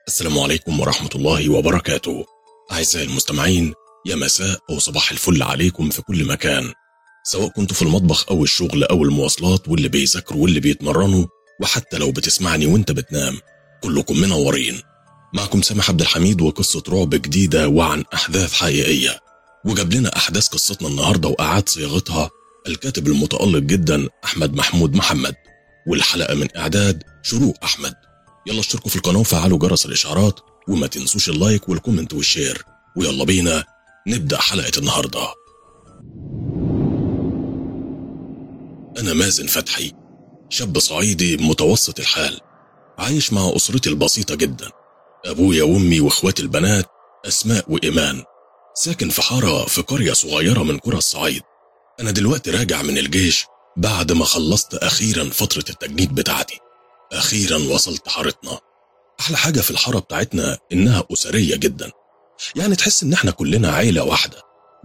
السلام عليكم ورحمة الله وبركاته أعزائي المستمعين يا مساء أو صباح الفل عليكم في كل مكان سواء كنتوا في المطبخ أو الشغل أو المواصلات واللي بيذاكروا واللي بيتمرنوا وحتى لو بتسمعني وانت بتنام كلكم منورين معكم سامح عبد الحميد وقصة رعب جديدة وعن أحداث حقيقية وجاب لنا أحداث قصتنا النهاردة وأعاد صياغتها الكاتب المتألق جدا أحمد محمود محمد والحلقة من إعداد شروق أحمد يلا اشتركوا في القناة وفعلوا جرس الإشعارات وما تنسوش اللايك والكومنت والشير ويلا بينا نبدأ حلقة النهاردة أنا مازن فتحي شاب صعيدي متوسط الحال عايش مع أسرتي البسيطة جدا أبويا وأمي وإخواتي البنات أسماء وإيمان ساكن في حارة في قرية صغيرة من قرى الصعيد أنا دلوقتي راجع من الجيش بعد ما خلصت أخيرا فترة التجنيد بتاعتي أخيرا وصلت حارتنا أحلى حاجة في الحارة بتاعتنا إنها أسرية جدا يعني تحس إن إحنا كلنا عيلة واحدة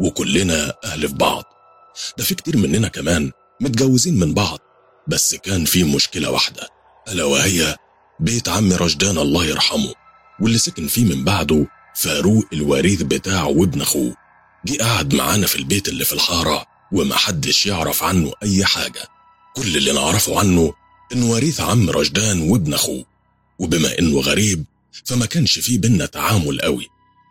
وكلنا أهل في بعض ده في كتير مننا كمان متجوزين من بعض بس كان في مشكلة واحدة ألا وهي بيت عم رشدان الله يرحمه واللي سكن فيه من بعده فاروق الوريث بتاعه وابن أخوه جه قعد معانا في البيت اللي في الحارة ومحدش يعرف عنه أي حاجة كل اللي نعرفه عنه إنه وريث عم رشدان وابن أخوه وبما إنه غريب فما كانش فيه بينا تعامل قوي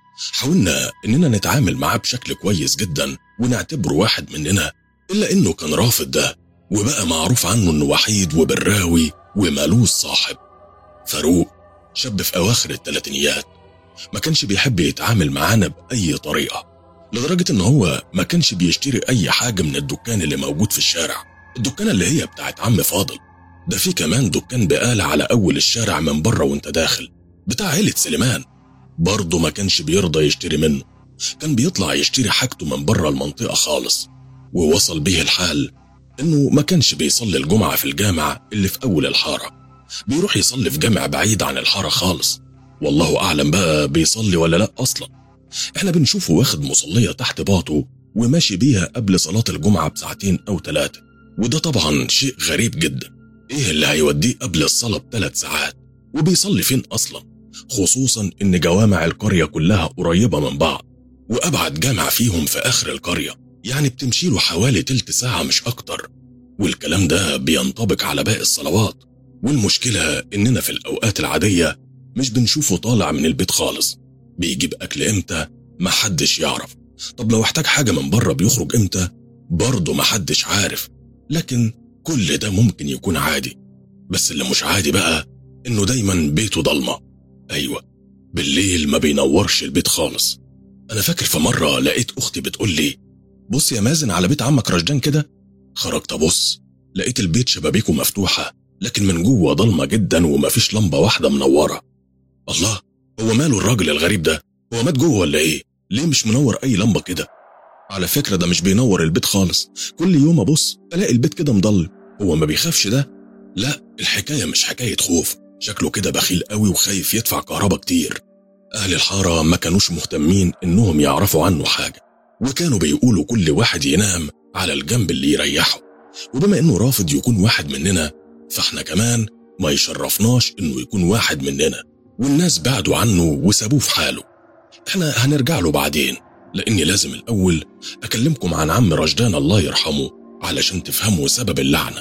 حاولنا إننا نتعامل معاه بشكل كويس جدا ونعتبره واحد مننا إلا إنه كان رافض ده وبقى معروف عنه إنه وحيد وبراوي ومالوش صاحب فاروق شاب في أواخر الثلاثينيات ما كانش بيحب يتعامل معانا بأي طريقة لدرجة إن هو ما كانش بيشتري أي حاجة من الدكان اللي موجود في الشارع الدكانة اللي هي بتاعت عم فاضل ده في كمان دكان بقالة على أول الشارع من بره وانت داخل بتاع عيلة سليمان برضه ما كانش بيرضى يشتري منه كان بيطلع يشتري حاجته من بره المنطقة خالص ووصل بيه الحال إنه ما كانش بيصلي الجمعة في الجامع اللي في أول الحارة بيروح يصلي في جامع بعيد عن الحارة خالص والله أعلم بقى بيصلي ولا لأ أصلا احنا بنشوفه واخد مصلية تحت باطه وماشي بيها قبل صلاة الجمعة بساعتين أو ثلاثة وده طبعا شيء غريب جدا ايه اللي هيوديه قبل الصلاة بثلاث ساعات وبيصلي فين أصلا خصوصا إن جوامع القرية كلها قريبة من بعض وأبعد جامع فيهم في آخر القرية يعني بتمشي له حوالي تلت ساعة مش أكتر والكلام ده بينطبق على باقي الصلوات والمشكلة إننا في الأوقات العادية مش بنشوفه طالع من البيت خالص بيجيب أكل إمتى محدش يعرف طب لو احتاج حاجة من بره بيخرج إمتى برضه محدش عارف لكن كل ده ممكن يكون عادي بس اللي مش عادي بقى إنه دايما بيته ضلمة أيوة بالليل ما بينورش البيت خالص أنا فاكر في مرة لقيت أختي بتقول لي بص يا مازن على بيت عمك رشدان كده خرجت أبص لقيت البيت شبابيكه مفتوحة لكن من جوه ضلمة جدا ومفيش لمبة واحدة منورة الله هو ماله الراجل الغريب ده هو مات جوه ولا ايه ليه مش منور اي لمبة كده على فكرة ده مش بينور البيت خالص كل يوم ابص الاقي البيت كده مضل هو ما بيخافش ده لا الحكاية مش حكاية خوف شكله كده بخيل قوي وخايف يدفع كهرباء كتير اهل الحارة ما كانوش مهتمين انهم يعرفوا عنه حاجة وكانوا بيقولوا كل واحد ينام على الجنب اللي يريحه وبما انه رافض يكون واحد مننا فاحنا كمان ما يشرفناش انه يكون واحد مننا والناس بعدوا عنه وسابوه في حاله احنا هنرجع له بعدين لاني لازم الاول اكلمكم عن عم رشدان الله يرحمه علشان تفهموا سبب اللعنه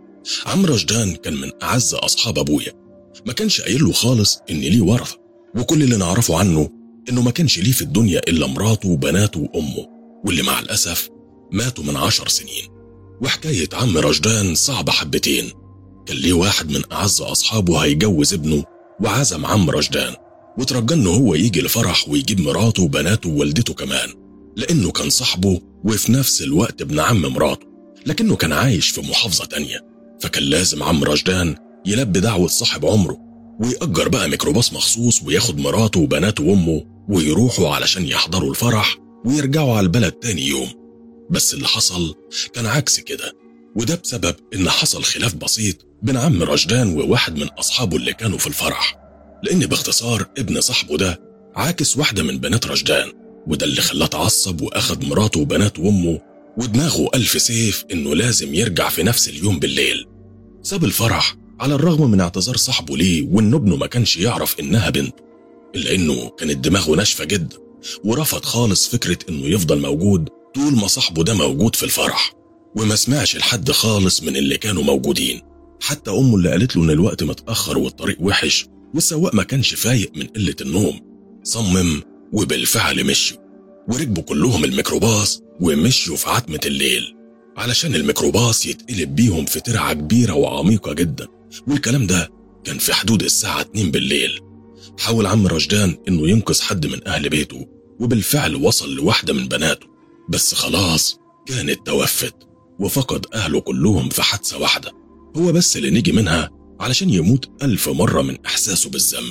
عم رشدان كان من اعز اصحاب ابويا ما كانش قايل له خالص ان ليه ورثه وكل اللي نعرفه عنه انه ما كانش ليه في الدنيا الا مراته وبناته وامه واللي مع الاسف ماتوا من عشر سنين وحكايه عم رشدان صعبه حبتين كان ليه واحد من اعز اصحابه هيجوز ابنه وعزم عم رشدان وترجى انه هو يجي الفرح ويجيب مراته وبناته ووالدته كمان لانه كان صاحبه وفي نفس الوقت ابن عم مراته لكنه كان عايش في محافظة تانية فكان لازم عم رشدان يلبي دعوة صاحب عمره ويأجر بقى ميكروباص مخصوص وياخد مراته وبناته وامه ويروحوا علشان يحضروا الفرح ويرجعوا على البلد تاني يوم بس اللي حصل كان عكس كده وده بسبب ان حصل خلاف بسيط بين عم رشدان وواحد من اصحابه اللي كانوا في الفرح لان باختصار ابن صاحبه ده عاكس واحده من بنات رشدان وده اللي خلاه اتعصب واخد مراته وبنات وامه ودماغه ألف سيف إنه لازم يرجع في نفس اليوم بالليل ساب الفرح على الرغم من اعتذار صاحبه ليه وإن ابنه ما كانش يعرف إنها بنته إلا إنه كانت دماغه ناشفة جدا ورفض خالص فكرة إنه يفضل موجود طول ما صاحبه ده موجود في الفرح وما سمعش لحد خالص من اللي كانوا موجودين حتى أمه اللي قالت له إن الوقت متأخر والطريق وحش والسواق ما كانش فايق من قلة النوم صمم وبالفعل مشوا وركبوا كلهم الميكروباص ومشوا في عتمة الليل علشان الميكروباص يتقلب بيهم في ترعة كبيرة وعميقة جدا والكلام ده كان في حدود الساعة 2 بالليل حاول عم رشدان إنه ينقذ حد من أهل بيته وبالفعل وصل لواحدة من بناته بس خلاص كانت توفت وفقد أهله كلهم في حادثة واحدة هو بس اللي نجي منها علشان يموت ألف مرة من إحساسه بالذنب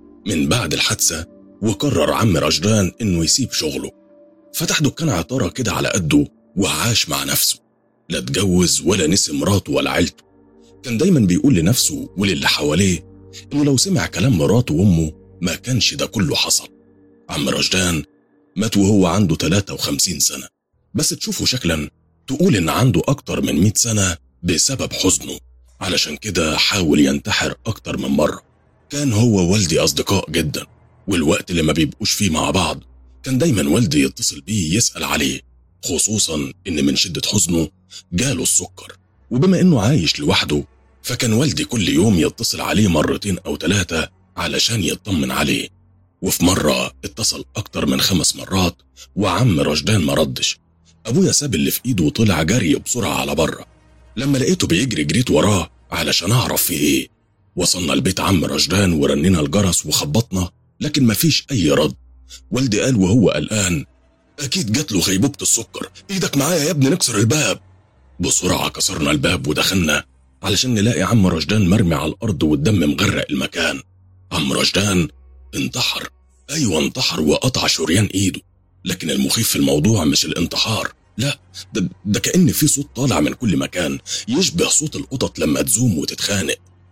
من بعد الحادثة وقرر عم رشدان إنه يسيب شغله فتح دكان عطارة كده على قده وعاش مع نفسه لا اتجوز ولا نسي مراته ولا عيلته كان دايما بيقول لنفسه وللي حواليه إنه لو سمع كلام مراته وأمه ما كانش ده كله حصل عم رشدان مات وهو عنده 53 سنة بس تشوفه شكلا تقول إن عنده أكتر من 100 سنة بسبب حزنه علشان كده حاول ينتحر أكتر من مرة كان هو ووالدي أصدقاء جدا والوقت اللي ما بيبقوش فيه مع بعض كان دايما والدي يتصل بيه يسأل عليه خصوصا إن من شدة حزنه جاله السكر وبما إنه عايش لوحده فكان والدي كل يوم يتصل عليه مرتين أو ثلاثة علشان يطمن عليه وفي مرة اتصل أكتر من خمس مرات وعم رشدان ما ردش أبويا ساب اللي في إيده وطلع جري بسرعة على بره لما لقيته بيجري جريت وراه علشان أعرف فيه إيه وصلنا البيت عم رشدان ورنينا الجرس وخبطنا لكن مفيش أي رد والدي قال وهو قلقان أكيد جات له غيبوبة السكر إيدك معايا يا ابني نكسر الباب بسرعة كسرنا الباب ودخلنا علشان نلاقي عم رشدان مرمي على الأرض والدم مغرق المكان عم رشدان انتحر أيوة انتحر وقطع شريان إيده لكن المخيف في الموضوع مش الانتحار لا ده, ده كأن في صوت طالع من كل مكان يشبه صوت القطط لما تزوم وتتخانق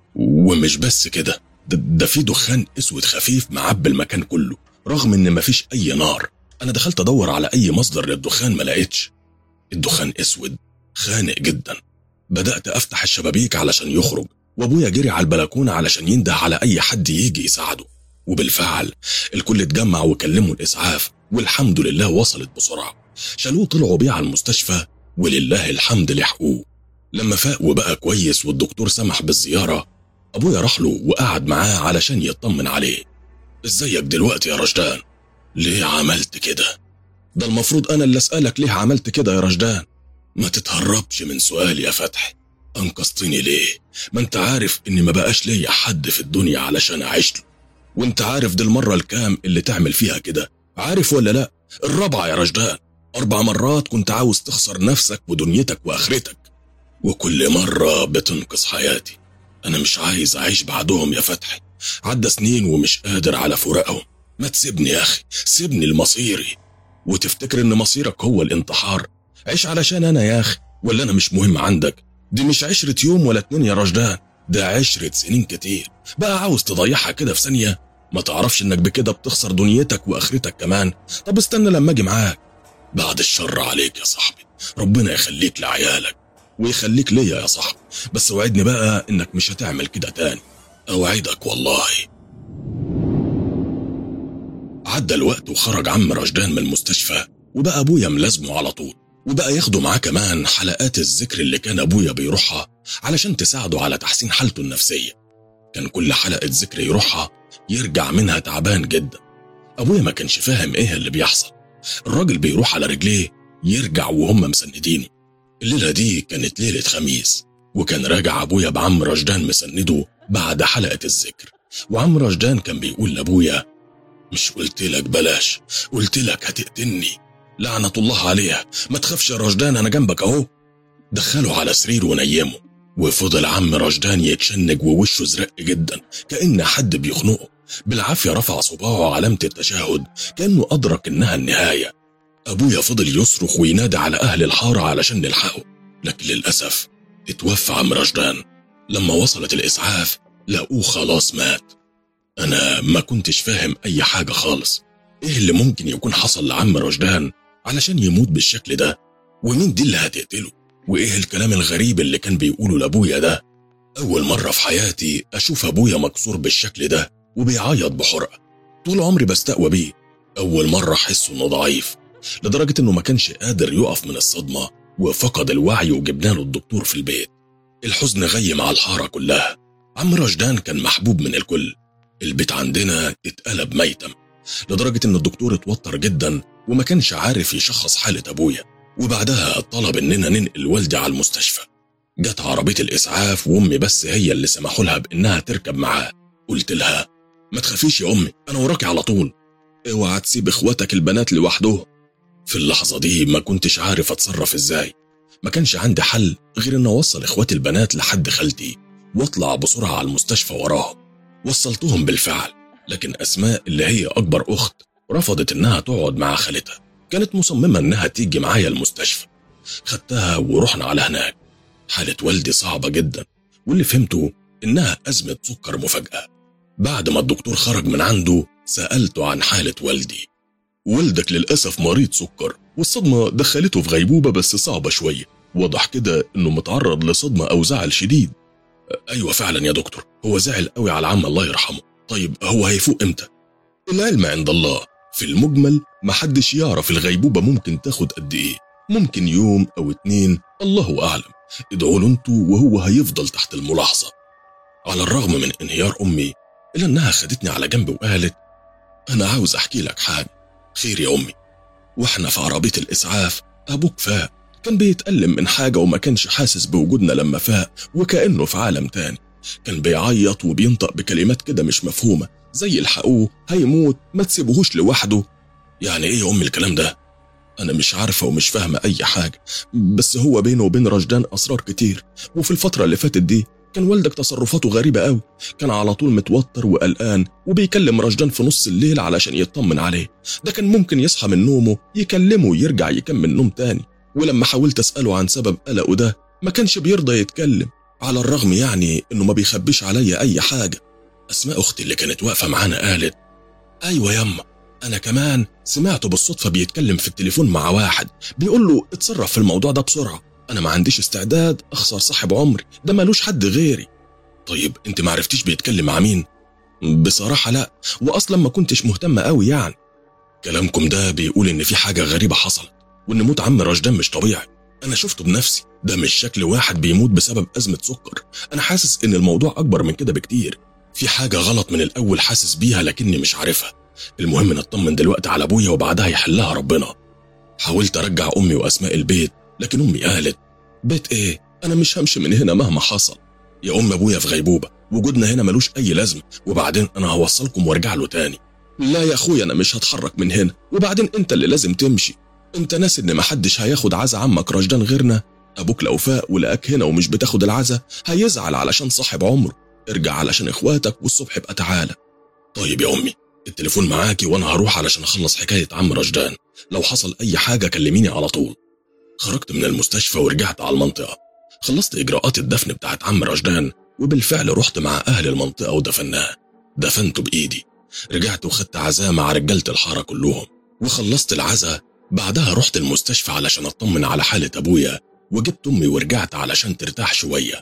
ومش بس كده ده, ده في دخان اسود خفيف معبي المكان كله رغم ان مفيش اي نار انا دخلت ادور على اي مصدر للدخان ما لقيتش الدخان اسود خانق جدا بدأت أفتح الشبابيك علشان يخرج وأبويا جري على البلكونة علشان ينده على أي حد يجي يساعده وبالفعل الكل اتجمع وكلموا الإسعاف والحمد لله وصلت بسرعة شالوه طلعوا بيه على المستشفى ولله الحمد لحقوه لما فاق وبقى كويس والدكتور سمح بالزيارة أبويا راح له وقعد معاه علشان يطمن عليه ازيك دلوقتي يا رشدان ليه عملت كده ده المفروض أنا اللي أسألك ليه عملت كده يا رشدان ما تتهربش من سؤالي يا فتحي أنقذتني ليه؟ ما أنت عارف إني ما بقاش ليا حد في الدنيا علشان أعيش له وأنت عارف دي المرة الكام اللي تعمل فيها كده عارف ولا لأ؟ الرابعة يا رشدان أربع مرات كنت عاوز تخسر نفسك ودنيتك وآخرتك وكل مرة بتنقذ حياتي أنا مش عايز أعيش بعدهم يا فتحي عدى سنين ومش قادر على فراقهم ما تسيبني يا أخي سيبني لمصيري وتفتكر إن مصيرك هو الانتحار عيش علشان أنا يا أخي ولا أنا مش مهم عندك دي مش عشرة يوم ولا اتنين يا رشدان ده عشرة سنين كتير بقى عاوز تضيعها كده في ثانية ما تعرفش انك بكده بتخسر دنيتك واخرتك كمان طب استنى لما اجي معاك بعد الشر عليك يا صاحبي ربنا يخليك لعيالك ويخليك ليا يا صاحبي بس وعدني بقى انك مش هتعمل كده تاني اوعدك والله عدى الوقت وخرج عم رشدان من المستشفى وبقى ابويا ملازمه على طول وبقى ياخدوا معاه كمان حلقات الذكر اللي كان ابويا بيروحها علشان تساعده على تحسين حالته النفسيه كان كل حلقه ذكر يروحها يرجع منها تعبان جدا ابويا ما كانش فاهم ايه اللي بيحصل الراجل بيروح على رجليه يرجع وهم مسندينه الليله دي كانت ليله خميس وكان راجع ابويا بعم رشدان مسنده بعد حلقه الذكر وعم رشدان كان بيقول لابويا مش قلت لك بلاش قلت لك هتقتلني لعنة الله عليها ما تخافش يا رشدان أنا جنبك أهو دخله على سرير ونيمه وفضل عم رشدان يتشنج ووشه زرق جدا كأن حد بيخنقه بالعافية رفع صباعه علامة التشهد كأنه أدرك إنها النهاية أبويا فضل يصرخ وينادي على أهل الحارة علشان نلحقه لكن للأسف اتوفى عم رشدان لما وصلت الإسعاف لقوه خلاص مات أنا ما كنتش فاهم أي حاجة خالص إيه اللي ممكن يكون حصل لعم رشدان علشان يموت بالشكل ده ومين دي اللي هتقتله وايه الكلام الغريب اللي كان بيقوله لابويا ده اول مره في حياتي اشوف ابويا مكسور بالشكل ده وبيعيط بحرقه طول عمري بستقوى بيه أول مرة أحس إنه ضعيف لدرجة إنه ما كانش قادر يقف من الصدمة وفقد الوعي وجبنا له الدكتور في البيت الحزن غيم على الحارة كلها عم رشدان كان محبوب من الكل البيت عندنا اتقلب ميتم لدرجة إن الدكتور اتوتر جدا وما كانش عارف يشخص حالة أبويا وبعدها طلب إننا ننقل والدي على المستشفى جت عربية الإسعاف وأمي بس هي اللي سمحوا لها بإنها تركب معاه قلت لها ما تخافيش يا أمي أنا وراكي على طول اوعى تسيب إخواتك البنات لوحدهم في اللحظة دي ما كنتش عارف أتصرف إزاي ما كانش عندي حل غير إن أوصل إخواتي البنات لحد خالتي وأطلع بسرعة على المستشفى وراهم وصلتهم بالفعل لكن أسماء اللي هي أكبر أخت رفضت إنها تقعد مع خالتها كانت مصممة إنها تيجي معايا المستشفى خدتها ورحنا على هناك حالة والدي صعبة جدا واللي فهمته إنها أزمة سكر مفاجأة بعد ما الدكتور خرج من عنده سألته عن حالة والدي والدك للأسف مريض سكر والصدمة دخلته في غيبوبة بس صعبة شوية واضح كده إنه متعرض لصدمة أو زعل شديد أيوة فعلا يا دكتور هو زعل قوي على عم الله يرحمه طيب هو هيفوق إمتى؟ العلم عند الله في المجمل محدش يعرف الغيبوبة ممكن تاخد قد إيه ممكن يوم أو اتنين الله أعلم ادعوا له انتوا وهو هيفضل تحت الملاحظة على الرغم من انهيار أمي إلا إنها خدتني على جنب وقالت أنا عاوز أحكي لك حاجة خير يا أمي وإحنا في عربية الإسعاف أبوك فاق كان بيتألم من حاجة وما كانش حاسس بوجودنا لما فاق وكأنه في عالم تاني كان بيعيط وبينطق بكلمات كده مش مفهومة زي الحقوه هيموت ما تسيبوهوش لوحده يعني ايه يا أمي الكلام ده أنا مش عارفة ومش فاهمة أي حاجة بس هو بينه وبين رشدان أسرار كتير وفي الفترة اللي فاتت دي كان والدك تصرفاته غريبة قوي كان على طول متوتر وقلقان وبيكلم رشدان في نص الليل علشان يطمن عليه ده كان ممكن يصحى من نومه يكلمه ويرجع يكمل نوم تاني ولما حاولت أسأله عن سبب قلقه ده ما كانش بيرضى يتكلم على الرغم يعني إنه ما بيخبيش عليا أي حاجة أسماء أختي اللي كانت واقفة معانا قالت أيوة يما أنا كمان سمعته بالصدفة بيتكلم في التليفون مع واحد بيقول له اتصرف في الموضوع ده بسرعة أنا ما عنديش استعداد أخسر صاحب عمري ده ملوش حد غيري طيب أنت ما عرفتيش بيتكلم مع مين؟ بصراحة لا وأصلا ما كنتش مهتمة قوي يعني كلامكم ده بيقول إن في حاجة غريبة حصلت وإن موت عم رشدان مش طبيعي أنا شفته بنفسي ده مش شكل واحد بيموت بسبب أزمة سكر أنا حاسس إن الموضوع أكبر من كده بكتير في حاجة غلط من الأول حاسس بيها لكني مش عارفها المهم نطمن دلوقتي على أبويا وبعدها يحلها ربنا حاولت أرجع أمي وأسماء البيت لكن أمي قالت بيت إيه أنا مش همشي من هنا مهما حصل يا أم أبويا في غيبوبة وجودنا هنا ملوش أي لازمة وبعدين أنا هوصلكم وارجع له تاني لا يا أخويا أنا مش هتحرك من هنا وبعدين أنت اللي لازم تمشي أنت ناسي إن محدش هياخد عزا عمك رشدان غيرنا أبوك لو فاق ولقاك هنا ومش بتاخد العزا هيزعل علشان صاحب عمره ارجع علشان إخواتك والصبح ابقى تعالى طيب يا أمي التليفون معاكي وأنا هروح علشان أخلص حكاية عم رشدان لو حصل أي حاجة كلميني على طول خرجت من المستشفى ورجعت على المنطقة خلصت إجراءات الدفن بتاعت عم رشدان وبالفعل رحت مع أهل المنطقة ودفناه دفنته بإيدي رجعت وخدت عزاء مع رجالة الحارة كلهم وخلصت العزاء بعدها رحت المستشفى علشان أطمن على حالة أبويا وجبت أمي ورجعت علشان ترتاح شوية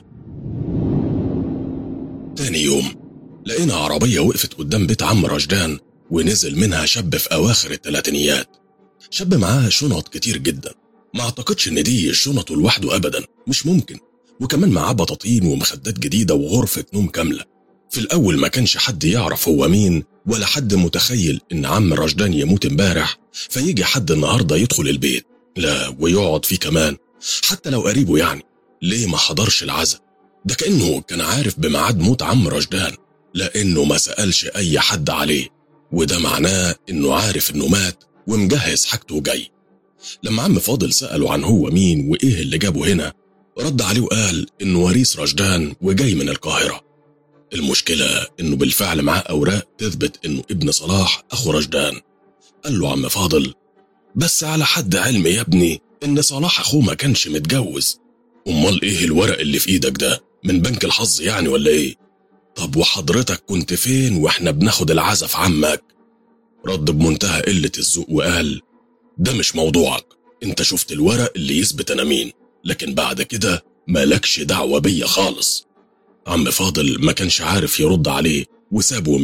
تاني يوم لقينا عربية وقفت قدام بيت عم رشدان ونزل منها شاب في أواخر التلاتينيات شاب معاه شنط كتير جدا ما اعتقدش ان دي شنطه لوحده ابدا مش ممكن وكمان معاه بطاطين ومخدات جديدة وغرفة نوم كاملة في الأول ما كانش حد يعرف هو مين ولا حد متخيل إن عم رشدان يموت امبارح فيجي حد النهاردة يدخل البيت لا ويقعد فيه كمان حتى لو قريبه يعني ليه ما حضرش العزا ده كأنه كان عارف بميعاد موت عم رشدان لأنه ما سألش أي حد عليه وده معناه إنه عارف إنه مات ومجهز حاجته وجاي لما عم فاضل سأله عن هو مين وإيه اللي جابه هنا رد عليه وقال إنه وريث رشدان وجاي من القاهرة المشكلة إنه بالفعل معاه أوراق تثبت إنه ابن صلاح أخو رشدان قال له عم فاضل بس على حد علمي يا ابني إن صلاح أخوه ما كانش متجوز أمال إيه الورق اللي في إيدك ده من بنك الحظ يعني ولا إيه طب وحضرتك كنت فين وإحنا بناخد العزف عمك رد بمنتهى قلة الذوق وقال ده مش موضوعك انت شفت الورق اللي يثبت انا مين لكن بعد كده مالكش دعوة بيا خالص عم فاضل ما كانش عارف يرد عليه وسابه ومشي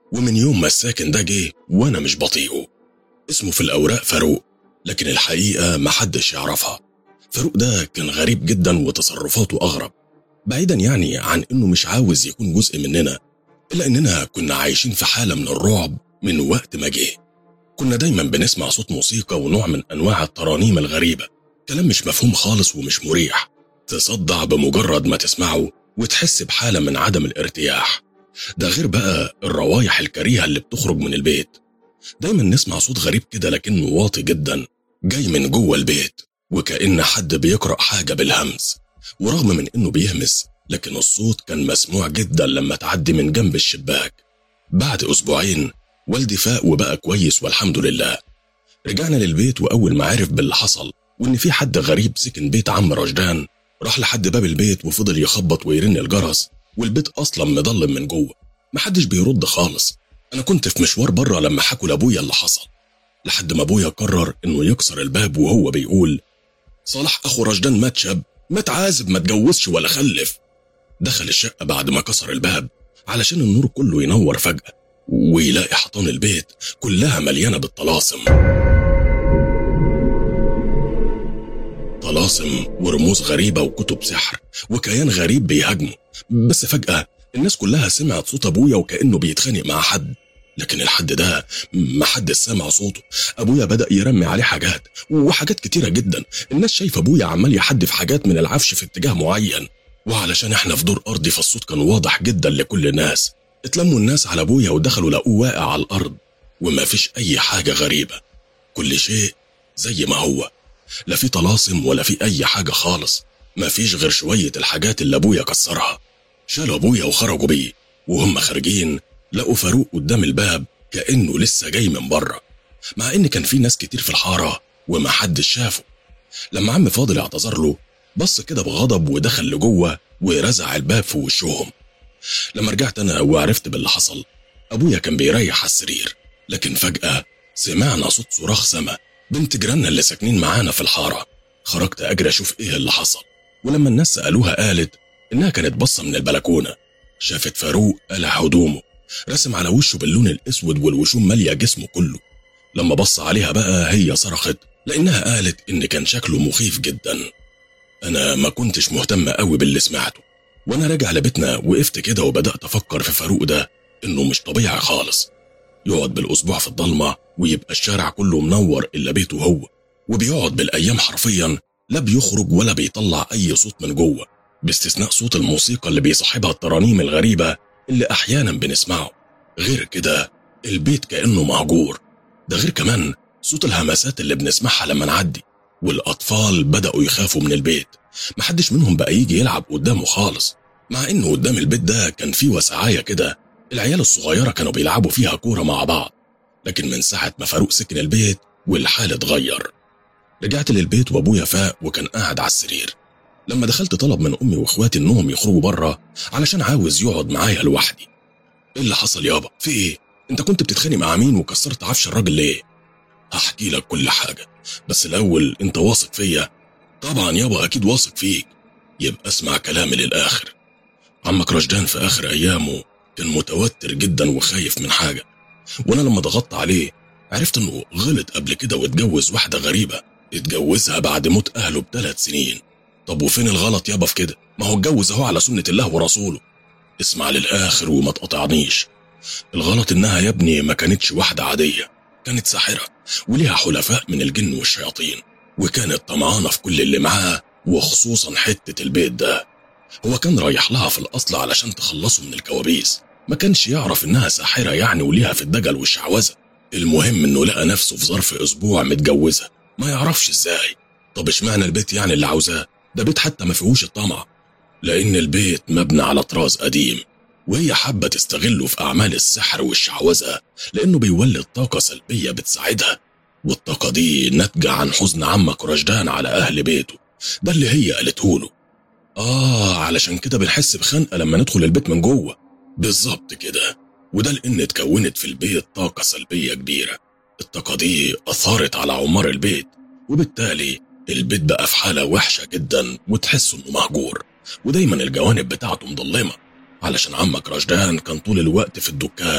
ومن يوم ما الساكن ده جه وانا مش بطيئه اسمه في الاوراق فاروق لكن الحقيقه محدش يعرفها فاروق ده كان غريب جدا وتصرفاته اغرب بعيدا يعني عن انه مش عاوز يكون جزء مننا الا اننا كنا عايشين في حاله من الرعب من وقت ما جه كنا دايما بنسمع صوت موسيقى ونوع من انواع الترانيم الغريبه كلام مش مفهوم خالص ومش مريح تصدع بمجرد ما تسمعه وتحس بحاله من عدم الارتياح ده غير بقى الروايح الكريهه اللي بتخرج من البيت دايما نسمع صوت غريب كده لكنه واطي جدا جاي من جوه البيت وكأن حد بيقرأ حاجة بالهمس ورغم من إنه بيهمس لكن الصوت كان مسموع جدا لما تعدي من جنب الشباك بعد أسبوعين والدي فاق وبقى كويس والحمد لله رجعنا للبيت وأول ما عرف باللي حصل وإن في حد غريب سكن بيت عم رشدان راح لحد باب البيت وفضل يخبط ويرن الجرس والبيت أصلا مضلم من جوه محدش بيرد خالص أنا كنت في مشوار بره لما حكوا لأبويا اللي حصل لحد ما أبويا قرر إنه يكسر الباب وهو بيقول صلاح أخو رشدان مات شاب مات عازب ما اتجوزش ولا خلف دخل الشقة بعد ما كسر الباب علشان النور كله ينور فجأة ويلاقي حيطان البيت كلها مليانة بالطلاسم طلاسم ورموز غريبة وكتب سحر وكيان غريب بيهاجمه بس فجأة الناس كلها سمعت صوت أبويا وكأنه بيتخانق مع حد لكن الحد ده ما حد سمع صوته ابويا بدا يرمي عليه حاجات وحاجات كتيره جدا الناس شايفه ابويا عمال يحدف حاجات من العفش في اتجاه معين وعلشان احنا في دور ارضي فالصوت كان واضح جدا لكل الناس اتلموا الناس على ابويا ودخلوا لقوه واقع على الارض وما فيش اي حاجه غريبه كل شيء زي ما هو لا في طلاسم ولا في اي حاجه خالص ما فيش غير شويه الحاجات اللي ابويا كسرها شالوا ابويا وخرجوا بيه وهم خارجين لقوا فاروق قدام الباب كأنه لسه جاي من بره مع إن كان في ناس كتير في الحارة وما حدش شافه لما عم فاضل اعتذر له بص كده بغضب ودخل لجوه ورزع الباب في وشهم لما رجعت أنا وعرفت باللي حصل أبويا كان بيريح على السرير لكن فجأة سمعنا صوت صراخ سما بنت جيراننا اللي ساكنين معانا في الحارة خرجت أجري أشوف إيه اللي حصل ولما الناس سألوها قالت إنها كانت باصة من البلكونة شافت فاروق قلع هدومه رسم على وشه باللون الاسود والوشوم ماليه جسمه كله لما بص عليها بقى هي صرخت لانها قالت ان كان شكله مخيف جدا انا ما كنتش مهتمه قوي باللي سمعته وانا راجع لبيتنا وقفت كده وبدات افكر في فاروق ده انه مش طبيعي خالص يقعد بالاسبوع في الضلمه ويبقى الشارع كله منور الا بيته هو وبيقعد بالايام حرفيا لا بيخرج ولا بيطلع اي صوت من جوه باستثناء صوت الموسيقى اللي بيصاحبها الترانيم الغريبه اللي أحيانا بنسمعه غير كده البيت كأنه مهجور ده غير كمان صوت الهمسات اللي بنسمعها لما نعدي والأطفال بدأوا يخافوا من البيت محدش منهم بقى يجي يلعب قدامه خالص مع إنه قدام البيت ده كان فيه وسعاية كده العيال الصغيرة كانوا بيلعبوا فيها كورة مع بعض لكن من ساعة ما فاروق سكن البيت والحال اتغير رجعت للبيت وابويا فاق وكان قاعد على السرير لما دخلت طلب من امي واخواتي انهم يخرجوا بره علشان عاوز يقعد معايا لوحدي ايه اللي حصل يابا في ايه انت كنت بتتخانق مع مين وكسرت عفش الراجل ليه هحكي لك كل حاجه بس الاول انت واثق فيا طبعا يابا اكيد واثق فيك يبقى اسمع كلامي للاخر عمك رشدان في اخر ايامه كان متوتر جدا وخايف من حاجه وانا لما ضغطت عليه عرفت انه غلط قبل كده واتجوز واحده غريبه اتجوزها بعد موت اهله بثلاث سنين طب وفين الغلط يابا في كده ما هو اتجوز اهو على سنة الله ورسوله اسمع للآخر وما تقطعنيش الغلط إنها يا ابني ما كانتش واحدة عادية كانت ساحرة وليها حلفاء من الجن والشياطين وكانت طمعانة في كل اللي معاه وخصوصا حتة البيت ده هو كان رايح لها في الأصل علشان تخلصه من الكوابيس ما كانش يعرف إنها ساحرة يعني وليها في الدجل والشعوذة المهم إنه لقى نفسه في ظرف أسبوع متجوزة ما يعرفش إزاي طب اشمعنى البيت يعني اللي عاوزاه ده بيت حتى ما فيهوش الطمع لأن البيت مبني على طراز قديم وهي حابة تستغله في أعمال السحر والشعوذة لأنه بيولد طاقة سلبية بتساعدها والطاقة دي ناتجة عن حزن عمك رشدان على أهل بيته ده اللي هي قالته له آه علشان كده بنحس بخنقة لما ندخل البيت من جوه بالظبط كده وده لأن اتكونت في البيت طاقة سلبية كبيرة الطاقة دي أثارت على عمار البيت وبالتالي البيت بقى في حالة وحشة جدا وتحس إنه مهجور ودايما الجوانب بتاعته مضلمة علشان عمك رشدان كان طول الوقت في الدكان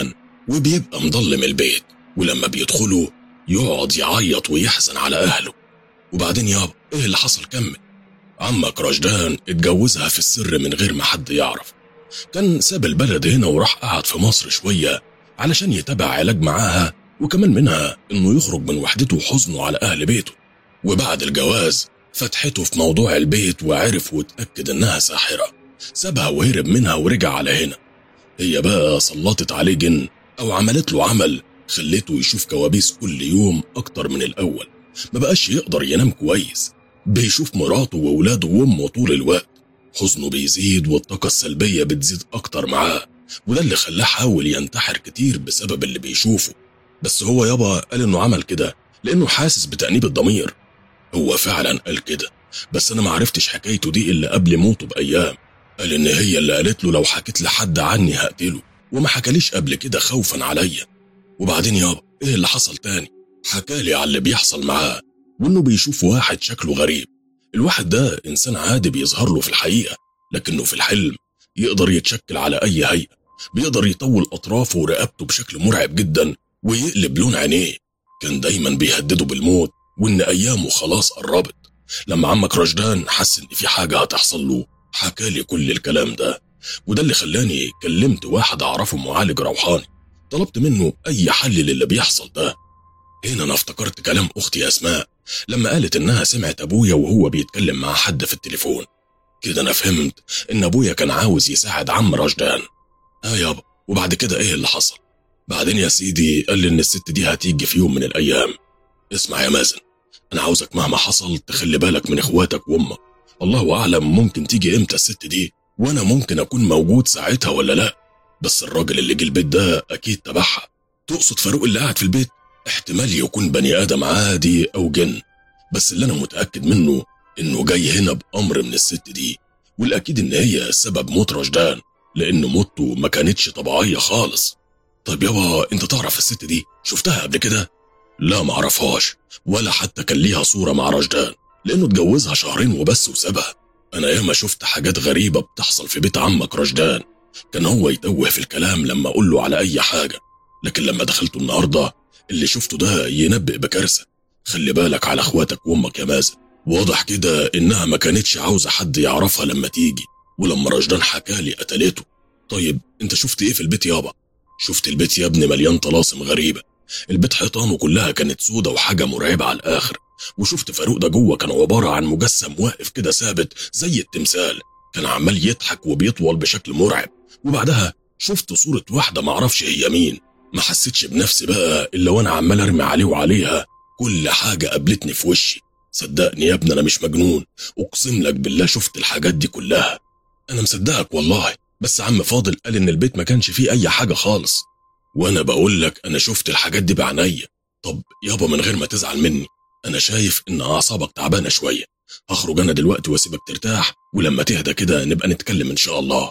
وبيبقى مضلم البيت ولما بيدخلوا يقعد يعيط ويحزن على أهله وبعدين يابا إيه اللي حصل كمل عمك رشدان اتجوزها في السر من غير ما حد يعرف كان ساب البلد هنا وراح قعد في مصر شوية علشان يتابع علاج معاها وكمان منها إنه يخرج من وحدته وحزنه على أهل بيته وبعد الجواز فتحته في موضوع البيت وعرف واتأكد إنها ساحرة سابها وهرب منها ورجع على هنا هي بقى سلطت عليه جن أو عملت له عمل خليته يشوف كوابيس كل يوم أكتر من الأول ما بقاش يقدر ينام كويس بيشوف مراته وولاده وأمه طول الوقت حزنه بيزيد والطاقة السلبية بتزيد أكتر معاه وده اللي خلاه حاول ينتحر كتير بسبب اللي بيشوفه بس هو يابا قال إنه عمل كده لأنه حاسس بتأنيب الضمير هو فعلا قال كده بس أنا معرفتش حكايته دي إلا قبل موته بأيام قال إن هي اللي قالت له لو حكيت لحد عني هقتله وما حكاليش قبل كده خوفا عليا وبعدين يابا إيه اللي حصل تاني حكالي على اللي بيحصل معاه وإنه بيشوف واحد شكله غريب الواحد ده إنسان عادي بيظهر له في الحقيقة لكنه في الحلم يقدر يتشكل على أي هيئة بيقدر يطول أطرافه ورقبته بشكل مرعب جدا ويقلب لون عينيه كان دايما بيهدده بالموت وإن أيامه خلاص قربت لما عمك رشدان حس إن في حاجة هتحصل له حكالي كل الكلام ده وده اللي خلاني كلمت واحد أعرفه معالج روحاني طلبت منه أي حل للي بيحصل ده هنا أنا افتكرت كلام أختي أسماء لما قالت إنها سمعت أبويا وهو بيتكلم مع حد في التليفون كده أنا فهمت إن أبويا كان عاوز يساعد عم رشدان آه يابا وبعد كده إيه اللي حصل بعدين يا سيدي قال لي إن الست دي هتيجي في يوم من الأيام اسمع يا مازن أنا عاوزك مهما حصل تخلي بالك من إخواتك وأمك الله أعلم ممكن تيجي إمتى الست دي وأنا ممكن أكون موجود ساعتها ولا لأ بس الراجل اللي جه البيت ده أكيد تبعها تقصد فاروق اللي قاعد في البيت احتمال يكون بني آدم عادي أو جن بس اللي أنا متأكد منه إنه جاي هنا بأمر من الست دي والأكيد إن هي سبب موت رشدان لأن موته ما كانتش طبيعية خالص طيب يابا أنت تعرف الست دي شفتها قبل كده؟ لا معرفهاش ولا حتى كان ليها صورة مع رشدان لأنه اتجوزها شهرين وبس وسابها أنا ياما شفت حاجات غريبة بتحصل في بيت عمك رشدان كان هو يتوه في الكلام لما أقول له على أي حاجة لكن لما دخلته النهاردة اللي شفته ده ينبئ بكارثة خلي بالك على اخواتك وامك يا مازن واضح كده انها ما كانتش عاوزة حد يعرفها لما تيجي ولما رشدان حكالي قتلته طيب انت شفت ايه في البيت يابا شفت البيت يا ابني مليان طلاسم غريبة البيت حيطانه كلها كانت سودة وحاجة مرعبة على الآخر وشفت فاروق ده جوه كان عبارة عن مجسم واقف كده ثابت زي التمثال كان عمال يضحك وبيطول بشكل مرعب وبعدها شفت صورة واحدة معرفش هي مين ما حسيتش بنفسي بقى إلا وأنا عمال أرمي عليه وعليها كل حاجة قابلتني في وشي صدقني يا ابني أنا مش مجنون أقسم لك بالله شفت الحاجات دي كلها أنا مصدقك والله بس عم فاضل قال إن البيت ما كانش فيه أي حاجة خالص وأنا بقول لك أنا شفت الحاجات دي بعينيا طب يابا من غير ما تزعل مني أنا شايف إن أعصابك تعبانة شوية هخرج أنا دلوقتي وأسيبك ترتاح ولما تهدى كده نبقى نتكلم إن شاء الله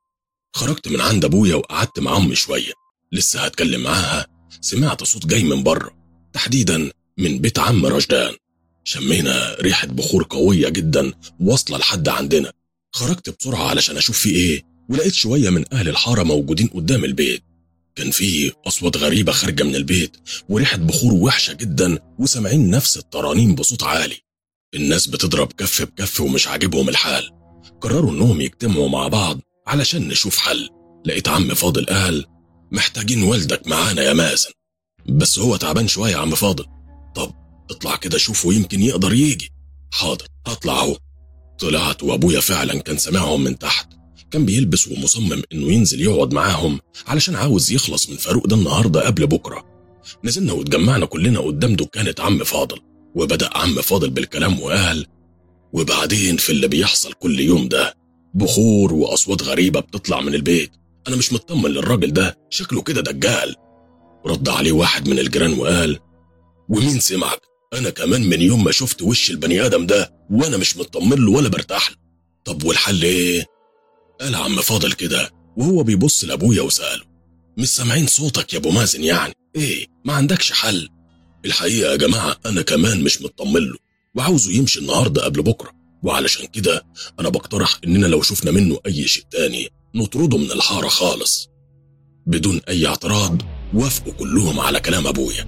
خرجت من عند أبويا وقعدت مع أمي شوية لسه هتكلم معاها سمعت صوت جاي من بره تحديدا من بيت عم رشدان شمينا ريحة بخور قوية جدا واصلة لحد عندنا خرجت بسرعة علشان أشوف في إيه ولقيت شوية من أهل الحارة موجودين قدام البيت كان في أصوات غريبة خارجة من البيت وريحة بخور وحشة جدا وسامعين نفس الترانيم بصوت عالي الناس بتضرب كف بكف ومش عاجبهم الحال قرروا إنهم يجتمعوا مع بعض علشان نشوف حل لقيت عم فاضل قال محتاجين والدك معانا يا مازن بس هو تعبان شوية يا عم فاضل طب اطلع كده شوفه يمكن يقدر يجي حاضر هطلع اهو طلعت وابويا فعلا كان سامعهم من تحت كان بيلبس ومصمم انه ينزل يقعد معاهم علشان عاوز يخلص من فاروق ده النهارده قبل بكره نزلنا واتجمعنا كلنا قدام دكانة عم فاضل وبدأ عم فاضل بالكلام وقال وبعدين في اللي بيحصل كل يوم ده بخور وأصوات غريبة بتطلع من البيت أنا مش مطمن للراجل ده شكله كده دجال رد عليه واحد من الجيران وقال ومين سمعك أنا كمان من يوم ما شفت وش البني آدم ده وأنا مش مطمن له ولا برتاح له طب والحل إيه؟ قال عم فاضل كده وهو بيبص لأبويا وسأله مش سامعين صوتك يا أبو مازن يعني إيه ما عندكش حل الحقيقة يا جماعة أنا كمان مش مطمن له وعاوزه يمشي النهاردة قبل بكرة وعلشان كده أنا بقترح إننا لو شفنا منه أي شيء تاني نطرده من الحارة خالص بدون أي اعتراض وافقوا كلهم على كلام أبويا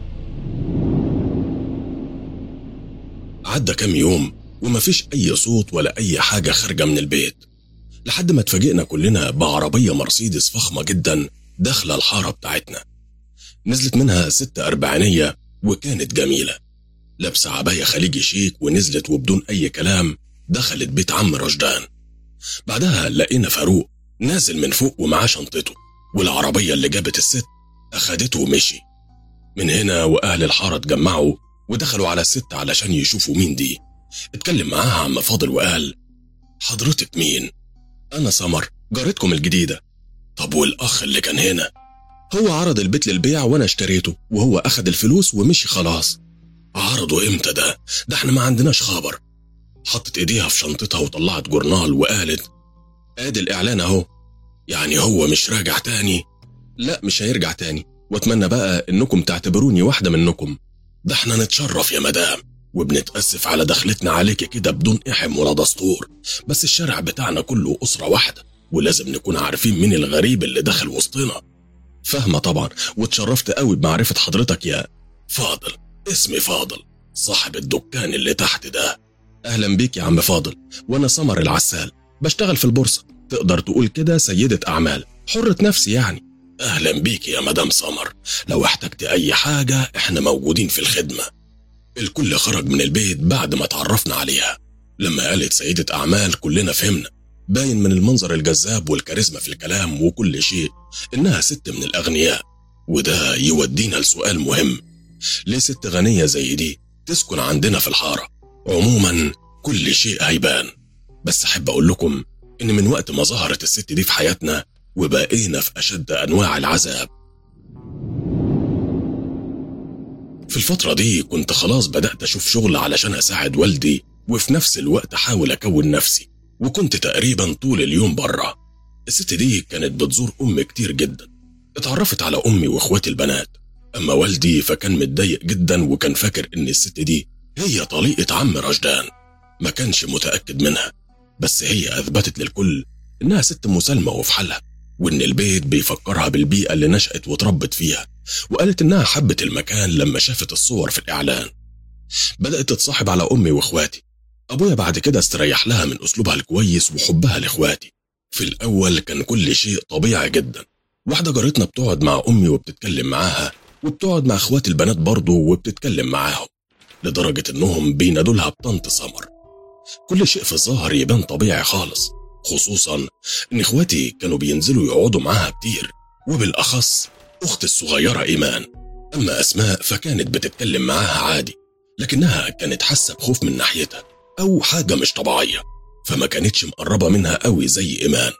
عدى كام يوم ومفيش أي صوت ولا أي حاجة خارجة من البيت لحد ما اتفاجئنا كلنا بعربية مرسيدس فخمة جدا داخلة الحارة بتاعتنا نزلت منها ست أربعينية وكانت جميلة لابسة عباية خليجي شيك ونزلت وبدون أي كلام دخلت بيت عم رشدان بعدها لقينا فاروق نازل من فوق ومعاه شنطته والعربية اللي جابت الست أخدته ومشي من هنا وأهل الحارة اتجمعوا ودخلوا على الست علشان يشوفوا مين دي اتكلم معاها عم فاضل وقال حضرتك مين؟ أنا سمر جارتكم الجديدة طب والأخ اللي كان هنا؟ هو عرض البيت للبيع وأنا اشتريته وهو أخد الفلوس ومشي خلاص عرضه إمتى ده؟ ده احنا ما عندناش خبر حطت إيديها في شنطتها وطلعت جورنال وقالت آدي الإعلان أهو يعني هو مش راجع تاني؟ لا مش هيرجع تاني واتمنى بقى انكم تعتبروني واحدة منكم ده احنا نتشرف يا مدام وبنتأسف على دخلتنا عليك كده بدون إحم ولا دستور بس الشارع بتاعنا كله أسرة واحدة ولازم نكون عارفين مين الغريب اللي دخل وسطنا فاهمة طبعا واتشرفت قوي بمعرفة حضرتك يا فاضل اسمي فاضل صاحب الدكان اللي تحت ده أهلا بيك يا عم فاضل وأنا سمر العسال بشتغل في البورصة تقدر تقول كده سيدة أعمال حرة نفسي يعني أهلا بيك يا مدام سمر لو احتجت أي حاجة إحنا موجودين في الخدمة الكل خرج من البيت بعد ما تعرفنا عليها لما قالت سيدة أعمال كلنا فهمنا باين من المنظر الجذاب والكاريزما في الكلام وكل شيء إنها ست من الأغنياء وده يودينا لسؤال مهم ليه ست غنية زي دي تسكن عندنا في الحارة عموما كل شيء هيبان بس أحب أقول لكم إن من وقت ما ظهرت الست دي في حياتنا وبقينا في أشد أنواع العذاب في الفترة دي كنت خلاص بدأت أشوف شغل علشان أساعد والدي وفي نفس الوقت أحاول أكون نفسي وكنت تقريبا طول اليوم برا الست دي كانت بتزور أمي كتير جدا اتعرفت على أمي وإخواتي البنات أما والدي فكان متضايق جدا وكان فاكر إن الست دي هي طليقة عم رشدان ما كانش متأكد منها بس هي أثبتت للكل إنها ست مسالمة وفي حالها وإن البيت بيفكرها بالبيئة اللي نشأت وتربت فيها وقالت إنها حبت المكان لما شافت الصور في الإعلان بدأت تتصاحب على أمي وإخواتي أبويا بعد كده استريح لها من أسلوبها الكويس وحبها لإخواتي في الأول كان كل شيء طبيعي جدا واحدة جارتنا بتقعد مع أمي وبتتكلم معاها وبتقعد مع إخواتي البنات برضه وبتتكلم معاهم لدرجة إنهم بينادوا لها بطنط سمر كل شيء في الظاهر يبان طبيعي خالص خصوصا إن إخواتي كانوا بينزلوا يقعدوا معاها كتير وبالأخص أختي الصغيرة إيمان أما أسماء فكانت بتتكلم معاها عادي لكنها كانت حاسة بخوف من ناحيتها أو حاجة مش طبيعية فما كانتش مقربة منها قوي زي إيمان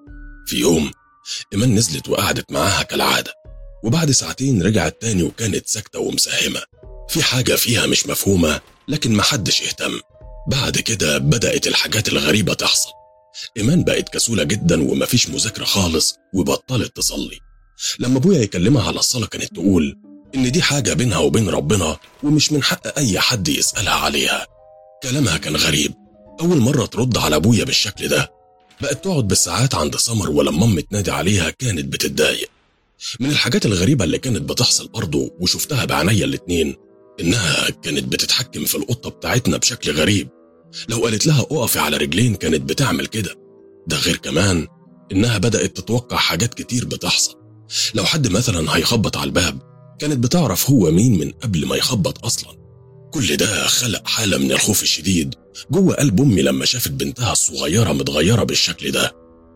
في يوم إيمان نزلت وقعدت معاها كالعادة وبعد ساعتين رجعت تاني وكانت ساكتة ومساهمة في حاجة فيها مش مفهومة لكن محدش اهتم بعد كده بدأت الحاجات الغريبة تحصل إيمان بقت كسولة جدا ومفيش مذاكرة خالص وبطلت تصلي لما أبويا يكلمها على الصلاة كانت تقول إن دي حاجة بينها وبين ربنا ومش من حق أي حد يسألها عليها كلامها كان غريب أول مرة ترد على أبويا بالشكل ده بقت تقعد بالساعات عند سمر ولما أمي تنادي عليها كانت بتتضايق من الحاجات الغريبة اللي كانت بتحصل برضه وشفتها بعينيا الاتنين إنها كانت بتتحكم في القطة بتاعتنا بشكل غريب لو قالت لها اقفي على رجلين كانت بتعمل كده ده غير كمان إنها بدأت تتوقع حاجات كتير بتحصل لو حد مثلا هيخبط على الباب كانت بتعرف هو مين من قبل ما يخبط أصلا كل ده خلق حالة من الخوف الشديد جوه قلب أمي لما شافت بنتها الصغيرة متغيرة بالشكل ده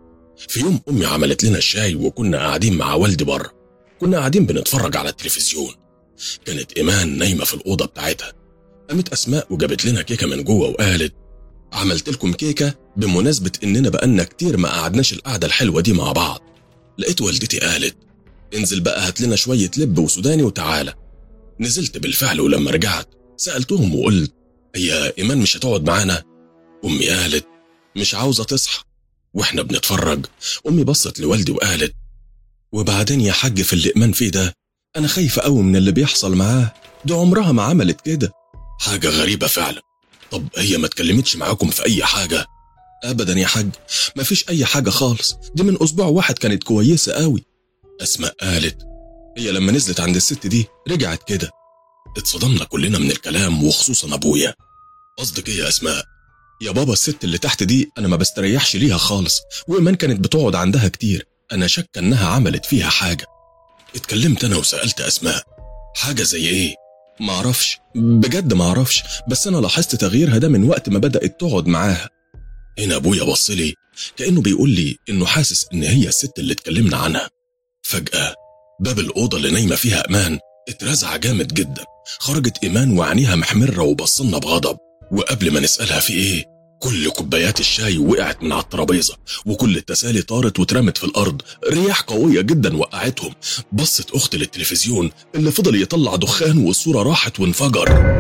في يوم أمي عملت لنا الشاي وكنا قاعدين مع والدي بره كنا قاعدين بنتفرج على التلفزيون كانت إيمان نايمة في الأوضة بتاعتها قامت أسماء وجابت لنا كيكة من جوه وقالت عملت لكم كيكة بمناسبة إننا بقالنا كتير ما قعدناش القعدة الحلوة دي مع بعض لقيت والدتي قالت انزل بقى هات لنا شوية لب وسوداني وتعالى نزلت بالفعل ولما رجعت سألتهم وقلت هي إيمان مش هتقعد معانا أمي قالت مش عاوزة تصحى وإحنا بنتفرج أمي بصت لوالدي وقالت وبعدين يا حاج في اللي إيمان فيه ده أنا خايفة أوي من اللي بيحصل معاه ده عمرها ما عملت كده حاجة غريبة فعلا طب هي ما اتكلمتش معاكم في أي حاجة أبدا يا حاج مفيش أي حاجة خالص دي من أسبوع واحد كانت كويسة قوي أسماء قالت هي لما نزلت عند الست دي رجعت كده اتصدمنا كلنا من الكلام وخصوصا ابويا قصدك ايه يا اسماء يا بابا الست اللي تحت دي انا ما بستريحش ليها خالص وايمان كانت بتقعد عندها كتير انا شك انها عملت فيها حاجه اتكلمت انا وسالت اسماء حاجه زي ايه معرفش بجد معرفش بس انا لاحظت تغييرها ده من وقت ما بدات تقعد معاها هنا ابويا بص لي كانه بيقول لي انه حاسس ان هي الست اللي اتكلمنا عنها فجاه باب الاوضه اللي نايمه فيها امان اترزع جامد جدا خرجت ايمان وعينيها محمره وبصلنا بغضب وقبل ما نسالها في ايه كل كوبايات الشاي وقعت من على الترابيزه وكل التسالي طارت واترمت في الارض رياح قويه جدا وقعتهم بصت اختي للتلفزيون اللي فضل يطلع دخان والصوره راحت وانفجر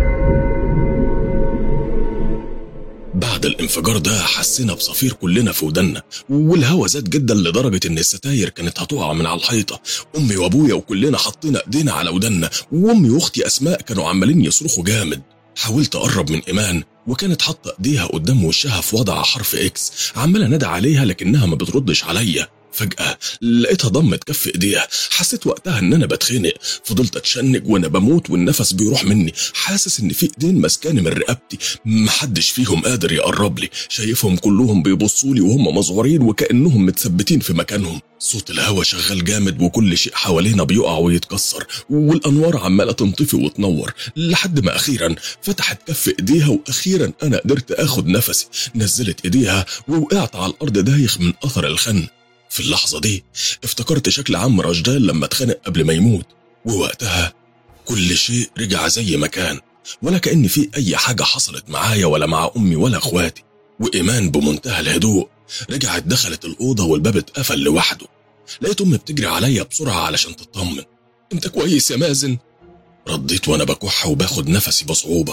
بعد الانفجار ده حسينا بصفير كلنا في ودنا والهوا زاد جدا لدرجة إن الستاير كانت هتقع من على الحيطة أمي وأبويا وكلنا حطينا إيدينا على ودنا وأمي وأختي أسماء كانوا عمالين يصرخوا جامد حاولت أقرب من إيمان وكانت حاطة إيديها قدام وشها في وضع حرف إكس عمالة نادى عليها لكنها ما بتردش عليا فجأة لقيتها ضمت كف ايديها حسيت وقتها ان انا بتخنق فضلت اتشنج وانا بموت والنفس بيروح مني حاسس ان في ايدين ماسكاني من رقبتي محدش فيهم قادر يقرب لي شايفهم كلهم بيبصوا لي وهم مصغرين وكانهم متثبتين في مكانهم صوت الهوا شغال جامد وكل شيء حوالينا بيقع ويتكسر والانوار عماله تنطفي وتنور لحد ما اخيرا فتحت كف ايديها واخيرا انا قدرت اخد نفسي نزلت ايديها ووقعت على الارض دايخ من اثر الخن في اللحظة دي افتكرت شكل عم رشدان لما اتخانق قبل ما يموت ووقتها كل شيء رجع زي ما كان ولا كأن في أي حاجة حصلت معايا ولا مع أمي ولا أخواتي وإيمان بمنتهى الهدوء رجعت دخلت الأوضة والباب اتقفل لوحده لقيت أمي بتجري عليا بسرعة علشان تطمن أنت كويس يا مازن رديت وأنا بكح وباخد نفسي بصعوبة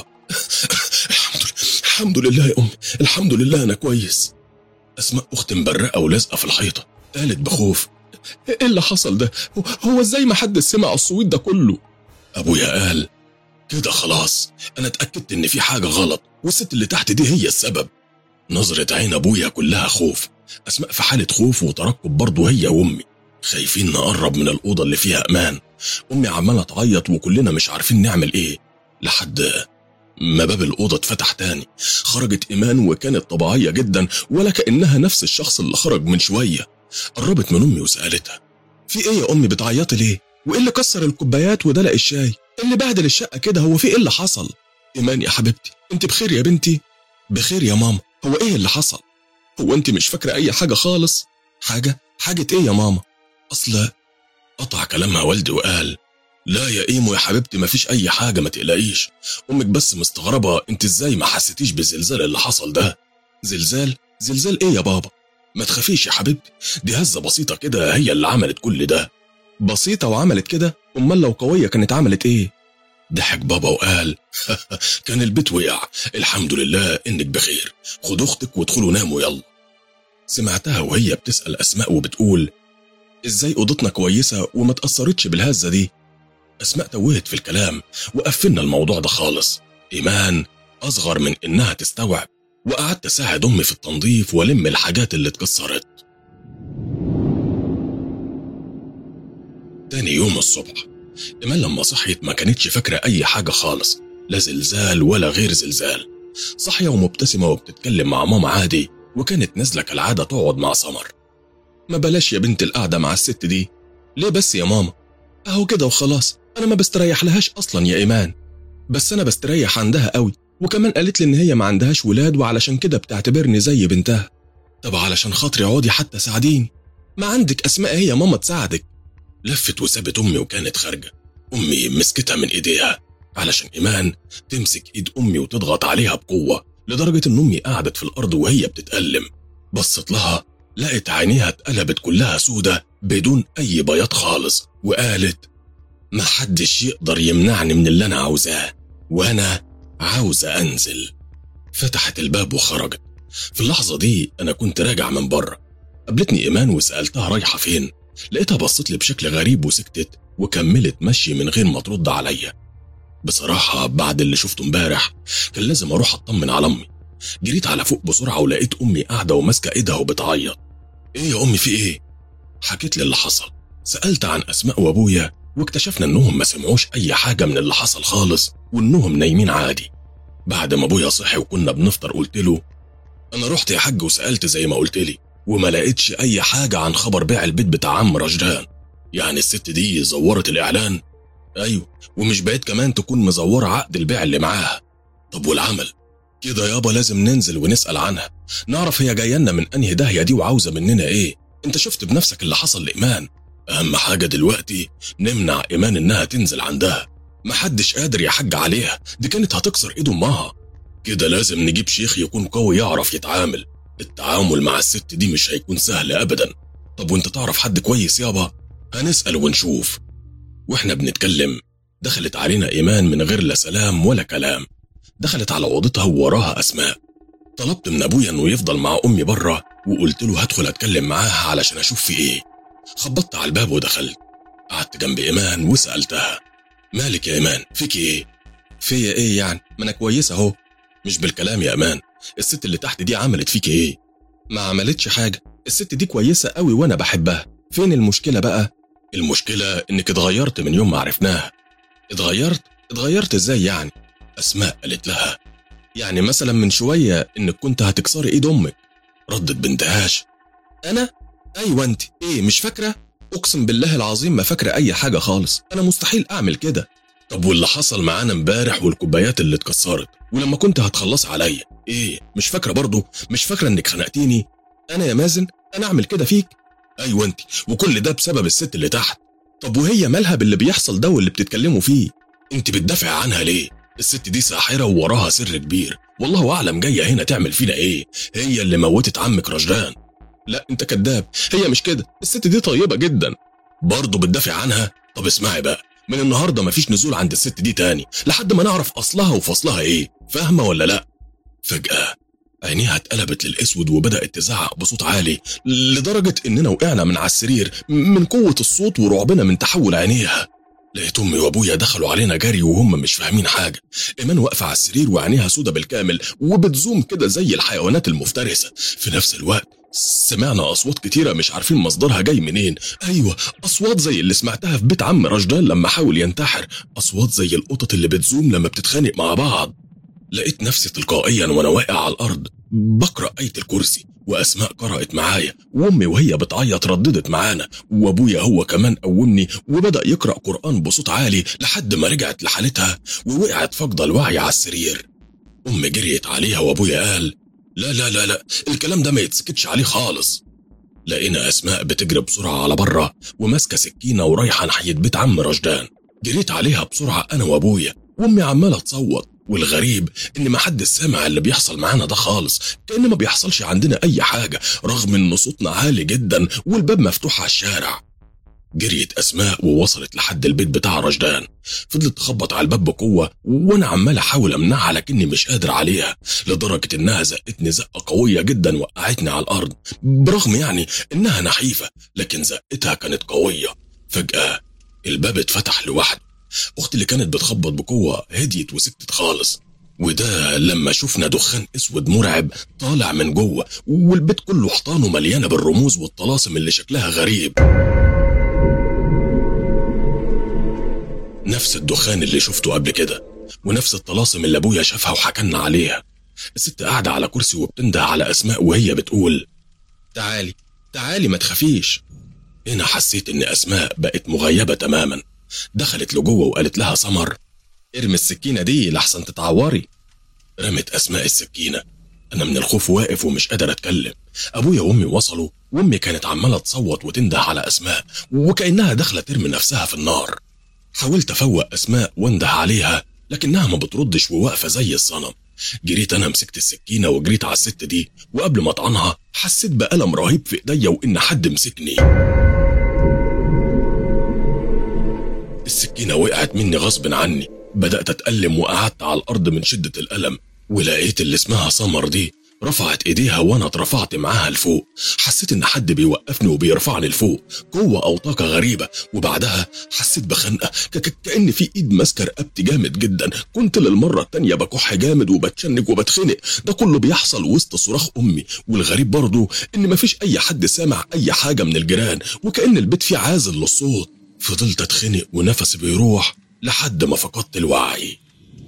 الحمد لله الحمد لله يا أمي الحمد لله أنا كويس أسماء أختي مبرقة ولازقة في الحيطة قالت بخوف ايه اللي حصل ده هو ازاي ما حد سمع الصويت ده كله ابويا قال كده خلاص انا اتاكدت ان في حاجه غلط والست اللي تحت دي هي السبب نظرة عين ابويا كلها خوف اسماء في حاله خوف وترقب برضه هي وامي خايفين نقرب من الاوضه اللي فيها امان امي عماله تعيط وكلنا مش عارفين نعمل ايه لحد ما باب الأوضة اتفتح تاني خرجت إيمان وكانت طبيعية جدا ولا كأنها نفس الشخص اللي خرج من شوية قربت من أمي وسألتها في إيه يا أمي بتعيطي ليه؟ وإيه اللي كسر الكوبايات ودلق الشاي؟ اللي بهدل الشقة كده هو في إيه اللي حصل؟ إيمان يا حبيبتي أنت بخير يا بنتي؟ بخير يا ماما هو إيه اللي حصل؟ هو أنت مش فاكرة أي حاجة خالص؟ حاجة؟ حاجة إيه يا ماما؟ أصل قطع كلامها والدي وقال لا يا ايمو يا حبيبتي مفيش اي حاجه ما تقلقيش امك بس مستغربه انت ازاي ما حسيتيش بالزلزال اللي حصل ده زلزال زلزال ايه يا بابا ما تخافيش يا حبيبتي دي هزه بسيطه كده هي اللي عملت كل ده بسيطه وعملت كده امال لو قويه كانت عملت ايه ضحك بابا وقال كان البيت وقع الحمد لله انك بخير خد اختك وادخلوا ناموا يلا سمعتها وهي بتسال اسماء وبتقول ازاي اوضتنا كويسه وما تاثرتش بالهزه دي أسماء توهت في الكلام وقفلنا الموضوع ده خالص إيمان أصغر من إنها تستوعب وقعدت أساعد أمي في التنظيف وألم الحاجات اللي اتكسرت تاني يوم الصبح إيمان لما صحيت ما كانتش فاكرة أي حاجة خالص لا زلزال ولا غير زلزال صحية ومبتسمة وبتتكلم مع ماما عادي وكانت نازلة كالعادة تقعد مع سمر ما بلاش يا بنت القعدة مع الست دي ليه بس يا ماما أهو كده وخلاص أنا ما بستريح لهاش أصلا يا إيمان بس أنا بستريح عندها قوي وكمان قالت لي إن هي ما عندهاش ولاد وعلشان كده بتعتبرني زي بنتها طب علشان خاطري اقعدي حتى ساعديني ما عندك أسماء هي ماما تساعدك لفت وسابت أمي وكانت خارجة أمي مسكتها من إيديها علشان إيمان تمسك إيد أمي وتضغط عليها بقوة لدرجة إن أمي قعدت في الأرض وهي بتتألم بصت لها لقت عينيها اتقلبت كلها سودة بدون أي بياض خالص وقالت ما حدش يقدر يمنعني من اللي أنا عاوزاه وأنا عاوزة أنزل فتحت الباب وخرجت في اللحظة دي أنا كنت راجع من بره قابلتني إيمان وسألتها رايحة فين لقيتها بصت لي بشكل غريب وسكتت وكملت مشي من غير ما ترد عليا بصراحة بعد اللي شفته امبارح كان لازم أروح أطمن على أمي جريت على فوق بسرعة ولقيت أمي قاعدة وماسكة إيدها وبتعيط إيه يا أمي في إيه؟ حكيت لي اللي حصل سألت عن أسماء وأبويا واكتشفنا إنهم ما سمعوش أي حاجة من اللي حصل خالص وإنهم نايمين عادي بعد ما أبويا صحي وكنا بنفطر قلت له أنا رحت يا حاج وسألت زي ما قلت لي وما لقيتش أي حاجة عن خبر بيع البيت بتاع عم رشدان يعني الست دي زورت الإعلان أيوة ومش بعيد كمان تكون مزورة عقد البيع اللي معاها طب والعمل كده يابا لازم ننزل ونسأل عنها نعرف هي جاية لنا من أنهي داهية دي وعاوزة مننا إيه أنت شفت بنفسك اللي حصل لإيمان أهم حاجة دلوقتي نمنع إيمان إنها تنزل عندها محدش قادر يحج عليها دي كانت هتكسر إيد أمها كده لازم نجيب شيخ يكون قوي يعرف يتعامل التعامل مع الست دي مش هيكون سهل أبدا طب وانت تعرف حد كويس يابا هنسأل ونشوف واحنا بنتكلم دخلت علينا إيمان من غير لا سلام ولا كلام دخلت على أوضتها ووراها أسماء طلبت من أبويا إنه يفضل مع أمي بره وقلت له هدخل أتكلم معاها علشان أشوف في إيه خبطت على الباب ودخلت قعدت جنب إيمان وسألتها مالك يا إيمان فيك إيه؟ فيا إيه يعني؟ ما أنا كويسة أهو مش بالكلام يا إيمان الست اللي تحت دي عملت فيك إيه؟ ما عملتش حاجة الست دي كويسة قوي وأنا بحبها فين المشكلة بقى؟ المشكلة إنك اتغيرت من يوم ما عرفناها اتغيرت؟ اتغيرت إزاي يعني؟ أسماء قالت لها يعني مثلا من شوية إنك كنت هتكسري إيد أمك ردت بنتهاش أنا؟ أيوة أنت إيه مش فاكرة؟ أقسم بالله العظيم ما فاكرة أي حاجة خالص أنا مستحيل أعمل كده طب واللي حصل معانا امبارح والكوبايات اللي اتكسرت ولما كنت هتخلص عليا ايه مش فاكره برضه مش فاكره انك خنقتيني انا يا مازن انا اعمل كده فيك ايوه انت وكل ده بسبب الست اللي تحت طب وهي مالها باللي بيحصل ده واللي بتتكلموا فيه انت بتدافع عنها ليه الست دي ساحره ووراها سر كبير والله اعلم جايه هنا تعمل فينا ايه هي اللي موتت عمك رشدان لا انت كذاب هي مش كده الست دي طيبه جدا برضه بتدافع عنها طب اسمعي بقى من النهارده مفيش نزول عند الست دي تاني لحد ما نعرف اصلها وفصلها ايه فاهمه ولا لا فجاه عينيها اتقلبت للاسود وبدات تزعق بصوت عالي لدرجه اننا وقعنا من على السرير من قوه الصوت ورعبنا من تحول عينيها لقيت امي وابويا دخلوا علينا جري وهم مش فاهمين حاجه ايمان واقفه على السرير وعينيها سودة بالكامل وبتزوم كده زي الحيوانات المفترسه في نفس الوقت سمعنا أصوات كتيرة مش عارفين مصدرها جاي منين أيوة أصوات زي اللي سمعتها في بيت عم رشدان لما حاول ينتحر أصوات زي القطط اللي بتزوم لما بتتخانق مع بعض لقيت نفسي تلقائيا وأنا واقع على الأرض بقرأ آية الكرسي وأسماء قرأت معايا وأمي وهي بتعيط رددت معانا وأبويا هو كمان قومني وبدأ يقرأ قرآن بصوت عالي لحد ما رجعت لحالتها ووقعت فاقدة الوعي على السرير أمي جريت عليها وأبويا قال لا لا لا لا الكلام ده ما يتسكتش عليه خالص لقينا أسماء بتجري بسرعة على بره وماسكة سكينة ورايحة ناحية بيت عم رشدان جريت عليها بسرعة أنا وأبويا وأمي عمالة تصوت والغريب إن ما حد سامع اللي بيحصل معانا ده خالص كأن ما بيحصلش عندنا أي حاجة رغم إن صوتنا عالي جدا والباب مفتوح على الشارع جريت أسماء ووصلت لحد البيت بتاع رشدان فضلت تخبط على الباب بقوة وأنا عمال أحاول أمنعها لكني مش قادر عليها لدرجة إنها زقتني زقة قوية جدا وقعتني على الأرض برغم يعني إنها نحيفة لكن زقتها كانت قوية فجأة الباب اتفتح لوحده أختي اللي كانت بتخبط بقوة هديت وسكتت خالص وده لما شفنا دخان اسود مرعب طالع من جوه والبيت كله حيطانه مليانه بالرموز والطلاسم اللي شكلها غريب نفس الدخان اللي شفته قبل كده ونفس الطلاسم اللي ابويا شافها وحكلنا عليها الست قاعدة على كرسي وبتنده على أسماء وهي بتقول تعالي تعالي ما تخافيش هنا حسيت إن أسماء بقت مغيبة تماما دخلت لجوه وقالت لها سمر ارمي السكينة دي لحسن تتعوري رمت أسماء السكينة أنا من الخوف واقف ومش قادر أتكلم أبويا وأمي وصلوا وأمي كانت عمالة تصوت وتنده على أسماء وكأنها داخلة ترمي نفسها في النار حاولت أفوق أسماء وانده عليها لكنها ما بتردش وواقفة زي الصنم جريت أنا مسكت السكينة وجريت على الست دي وقبل ما أطعنها حسيت بألم رهيب في إيديا وإن حد مسكني السكينة وقعت مني غصب عني بدأت أتألم وقعدت على الأرض من شدة الألم ولقيت اللي اسمها سمر دي رفعت ايديها وانا اترفعت معاها لفوق حسيت ان حد بيوقفني وبيرفعني لفوق قوة او طاقة غريبة وبعدها حسيت بخنقة ك- ك- كأن في ايد ماسكة رقبتي جامد جدا كنت للمرة التانية بكح جامد وبتشنج وبتخنق ده كله بيحصل وسط صراخ امي والغريب برضو ان مفيش اي حد سامع اي حاجة من الجيران وكأن البيت فيه عازل للصوت فضلت اتخنق ونفسي بيروح لحد ما فقدت الوعي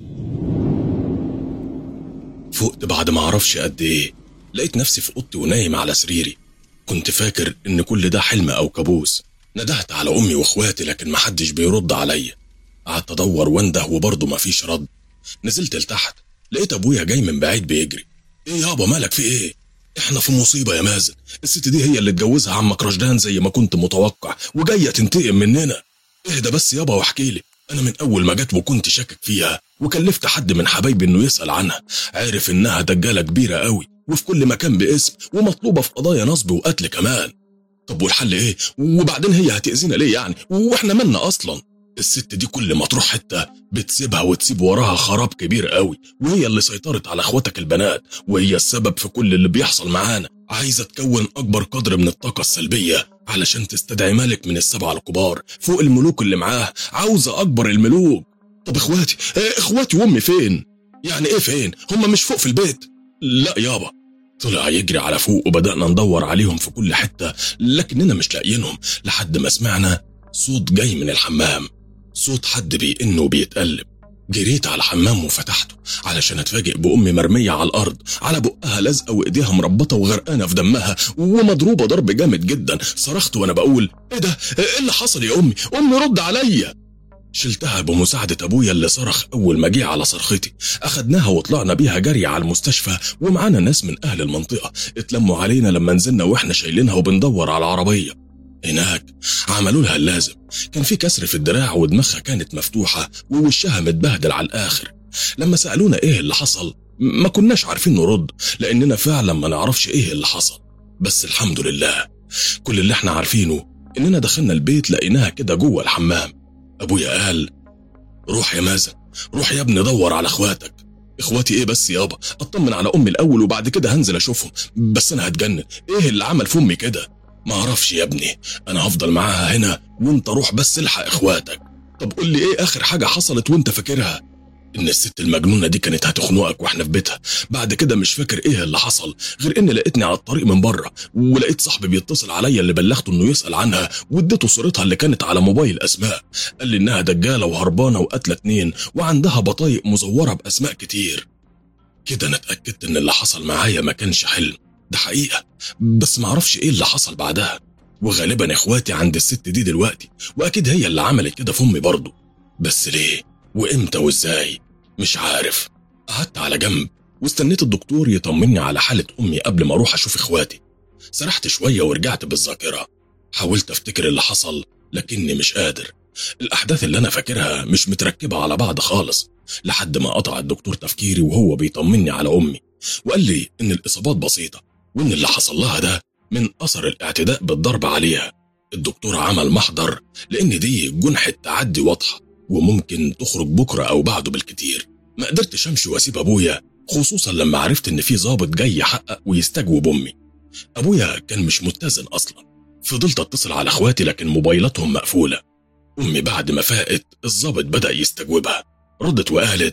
فقت بعد ما اعرفش قد ايه لقيت نفسي في اوضتي ونايم على سريري كنت فاكر ان كل ده حلم او كابوس ندهت على امي واخواتي لكن محدش بيرد عليا قعدت ادور وانده وبرضه مفيش رد نزلت لتحت لقيت ابويا جاي من بعيد بيجري ايه يابا مالك في ايه احنا في مصيبه يا مازن الست دي هي اللي اتجوزها عمك رشدان زي ما كنت متوقع وجايه تنتقم مننا اهدى بس يابا واحكي لي انا من اول ما جت وكنت شاكك فيها وكلفت حد من حبايبي انه يسال عنها عارف انها دجاله كبيره قوي وفي كل مكان باسم ومطلوبه في قضايا نصب وقتل كمان طب والحل ايه وبعدين هي هتاذينا ليه يعني واحنا مالنا اصلا الست دي كل ما تروح حته بتسيبها وتسيب وراها خراب كبير قوي وهي اللي سيطرت على اخواتك البنات وهي السبب في كل اللي بيحصل معانا عايزه تكون اكبر قدر من الطاقه السلبيه علشان تستدعي ملك من السبعه الكبار فوق الملوك اللي معاه عاوزه اكبر الملوك طب اخواتي إيه اخواتي وامي فين يعني ايه فين هم مش فوق في البيت لا يابا طلع يجري على فوق وبدأنا ندور عليهم في كل حتة لكننا مش لاقيينهم لحد ما سمعنا صوت جاي من الحمام صوت حد بيئن وبيتقلب جريت على الحمام وفتحته علشان اتفاجئ بأمي مرمية على الأرض على بقها لازقة وإيديها مربطة وغرقانة في دمها ومضروبة ضرب جامد جدا صرخت وأنا بقول إيه ده؟ إيه اللي حصل يا أمي؟ أمي رد عليا شلتها بمساعدة أبويا اللي صرخ أول ما جه على صرختي أخدناها وطلعنا بيها جري على المستشفى ومعانا ناس من أهل المنطقة اتلموا علينا لما نزلنا وإحنا شايلينها وبندور على العربية هناك عملوا لها اللازم كان في كسر في الدراع ودماغها كانت مفتوحة ووشها متبهدل على الآخر لما سألونا إيه اللي حصل ما كناش عارفين نرد لأننا فعلا ما نعرفش إيه اللي حصل بس الحمد لله كل اللي احنا عارفينه إننا دخلنا البيت لقيناها كده جوه الحمام أبويا قال روح يا مازن روح يا ابني دور على اخواتك اخواتي ايه بس يابا اطمن على امي الاول وبعد كده هنزل اشوفهم بس انا هتجنن ايه اللي عمل في امي كده ما اعرفش يا ابني انا هفضل معاها هنا وانت روح بس الحق اخواتك طب قول لي ايه اخر حاجه حصلت وانت فاكرها ان الست المجنونه دي كانت هتخنقك واحنا في بيتها بعد كده مش فاكر ايه اللي حصل غير ان لقيتني على الطريق من بره ولقيت صاحبي بيتصل عليا اللي بلغته انه يسال عنها واديته صورتها اللي كانت على موبايل اسماء قال لي انها دجاله وهربانه وقاتله اتنين وعندها بطايق مزوره باسماء كتير كده انا اتاكدت ان اللي حصل معايا ما كانش حلم ده حقيقه بس معرفش ايه اللي حصل بعدها وغالبا اخواتي عند الست دي دلوقتي واكيد هي اللي عملت كده في امي برضه بس ليه وامتى وازاي مش عارف قعدت على جنب واستنيت الدكتور يطمني على حالة أمي قبل ما أروح أشوف إخواتي سرحت شوية ورجعت بالذاكرة حاولت أفتكر اللي حصل لكني مش قادر الأحداث اللي أنا فاكرها مش متركبة على بعض خالص لحد ما قطع الدكتور تفكيري وهو بيطمني على أمي وقال لي إن الإصابات بسيطة وإن اللي حصل لها ده من أثر الاعتداء بالضرب عليها الدكتور عمل محضر لأن دي جنحة تعدي واضحة وممكن تخرج بكرة أو بعده بالكتير ما قدرتش أمشي وأسيب أبويا خصوصا لما عرفت إن في ضابط جاي يحقق ويستجوب أمي أبويا كان مش متزن أصلا فضلت أتصل على إخواتي لكن موبايلاتهم مقفولة أمي بعد ما فاقت الضابط بدأ يستجوبها ردت وقالت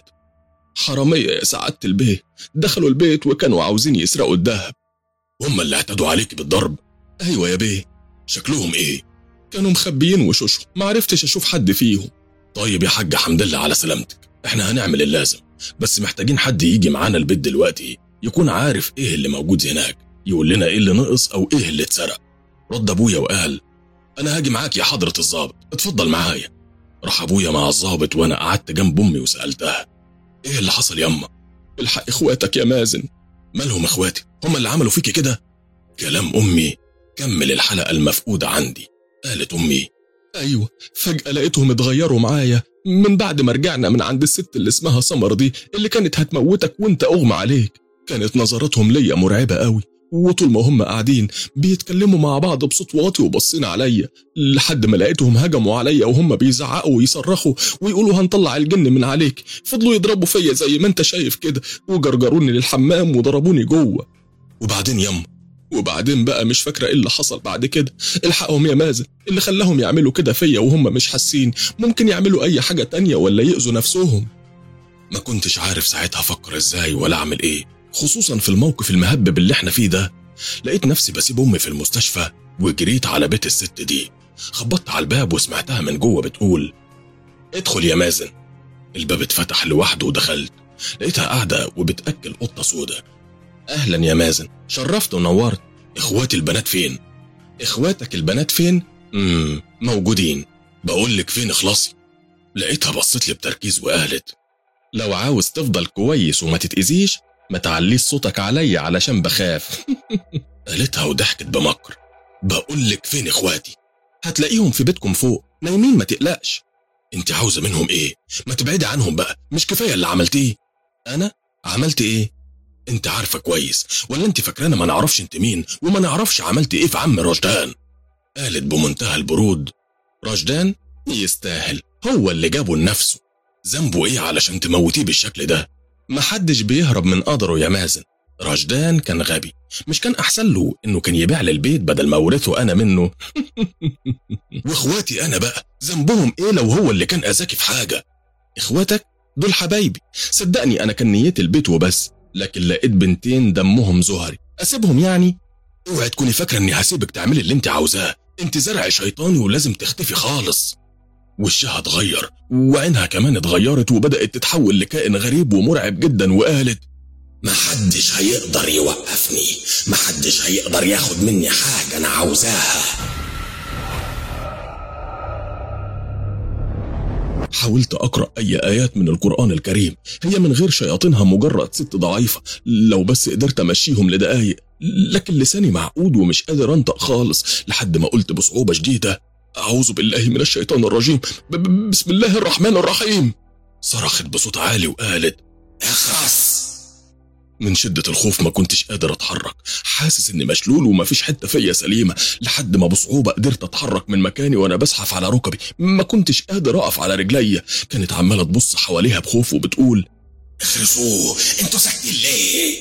حرامية يا سعادة البيت دخلوا البيت وكانوا عاوزين يسرقوا الذهب هم اللي اعتدوا عليك بالضرب أيوة يا بيه شكلهم إيه كانوا مخبيين وشوشهم ما عرفتش أشوف حد فيهم طيب يا حاج حمد لله على سلامتك احنا هنعمل اللازم بس محتاجين حد يجي معانا البيت دلوقتي يكون عارف ايه اللي موجود هناك يقول لنا ايه اللي نقص او ايه اللي اتسرق رد ابويا وقال انا هاجي معاك يا حضرة الظابط اتفضل معايا راح ابويا مع الظابط وانا قعدت جنب امي وسالتها ايه اللي حصل ياما الحق اخواتك يا مازن مالهم اخواتي هم اللي عملوا فيكي كده كلام امي كمل الحلقه المفقوده عندي قالت امي ايوه فجاه لقيتهم اتغيروا معايا من بعد ما رجعنا من عند الست اللي اسمها سمر دي اللي كانت هتموتك وانت اغمى عليك كانت نظراتهم ليا مرعبه قوي وطول ما هم قاعدين بيتكلموا مع بعض بصوت واطي وبصين عليا لحد ما لقيتهم هجموا عليا وهم بيزعقوا ويصرخوا ويقولوا هنطلع الجن من عليك فضلوا يضربوا فيا زي ما انت شايف كده وجرجروني للحمام وضربوني جوه وبعدين يما وبعدين بقى مش فاكرة ايه اللي حصل بعد كده الحقهم يا مازن اللي خلاهم يعملوا كده فيا وهم مش حاسين ممكن يعملوا اي حاجة تانية ولا يأذوا نفسهم ما كنتش عارف ساعتها افكر ازاي ولا اعمل ايه خصوصا في الموقف المهبب اللي احنا فيه ده لقيت نفسي بسيب امي في المستشفى وجريت على بيت الست دي خبطت على الباب وسمعتها من جوه بتقول ادخل يا مازن الباب اتفتح لوحده ودخلت لقيتها قاعدة وبتأكل قطة سودة أهلا يا مازن شرفت ونورت إخواتي البنات فين؟ إخواتك البنات فين؟ امم موجودين بقول لك فين اخلصي لقيتها بصت لي بتركيز وقالت لو عاوز تفضل كويس وما تتأذيش ما تعليش صوتك عليا علشان بخاف قالتها وضحكت بمكر بقول لك فين اخواتي هتلاقيهم في بيتكم فوق نايمين ما تقلقش انت عاوزه منهم ايه ما تبعدي عنهم بقى مش كفايه اللي عملتيه انا عملت ايه انت عارفه كويس ولا انت فاكرانا ما نعرفش انت مين وما نعرفش عملت ايه في عم رشدان قالت بمنتهى البرود رشدان يستاهل هو اللي جابه لنفسه ذنبه ايه علشان تموتيه بالشكل ده محدش بيهرب من قدره يا مازن رشدان كان غبي مش كان احسن له انه كان يبيع لي البيت بدل ما اورثه انا منه واخواتي انا بقى ذنبهم ايه لو هو اللي كان اذاكي في حاجه اخواتك دول حبايبي صدقني انا كان نيتي البيت وبس لكن لقيت بنتين دمهم زهري اسيبهم يعني اوعي تكوني فاكره اني هسيبك تعملي اللي انت عاوزاه انت زرع شيطاني ولازم تختفي خالص وشها اتغير وعينها كمان اتغيرت وبدأت تتحول لكائن غريب ومرعب جدا وقالت محدش هيقدر يوقفني محدش هيقدر ياخد مني حاجة أنا عاوزاها حاولت أقرأ أي آيات من القرآن الكريم هي من غير شياطينها مجرد ست ضعيفة لو بس قدرت أمشيهم لدقايق لكن لساني معقود ومش قادر أنطق خالص لحد ما قلت بصعوبة شديدة أعوذ بالله من الشيطان الرجيم ب ب بسم الله الرحمن الرحيم صرخت بصوت عالي وقالت اخرس من شدة الخوف ما كنتش قادر أتحرك حاسس إني مشلول ومفيش حتة فيا سليمة لحد ما بصعوبة قدرت أتحرك من مكاني وأنا بزحف على ركبي ما كنتش قادر أقف على رجليا كانت عمالة تبص حواليها بخوف وبتقول اخرسوه انتوا ساكتين ليه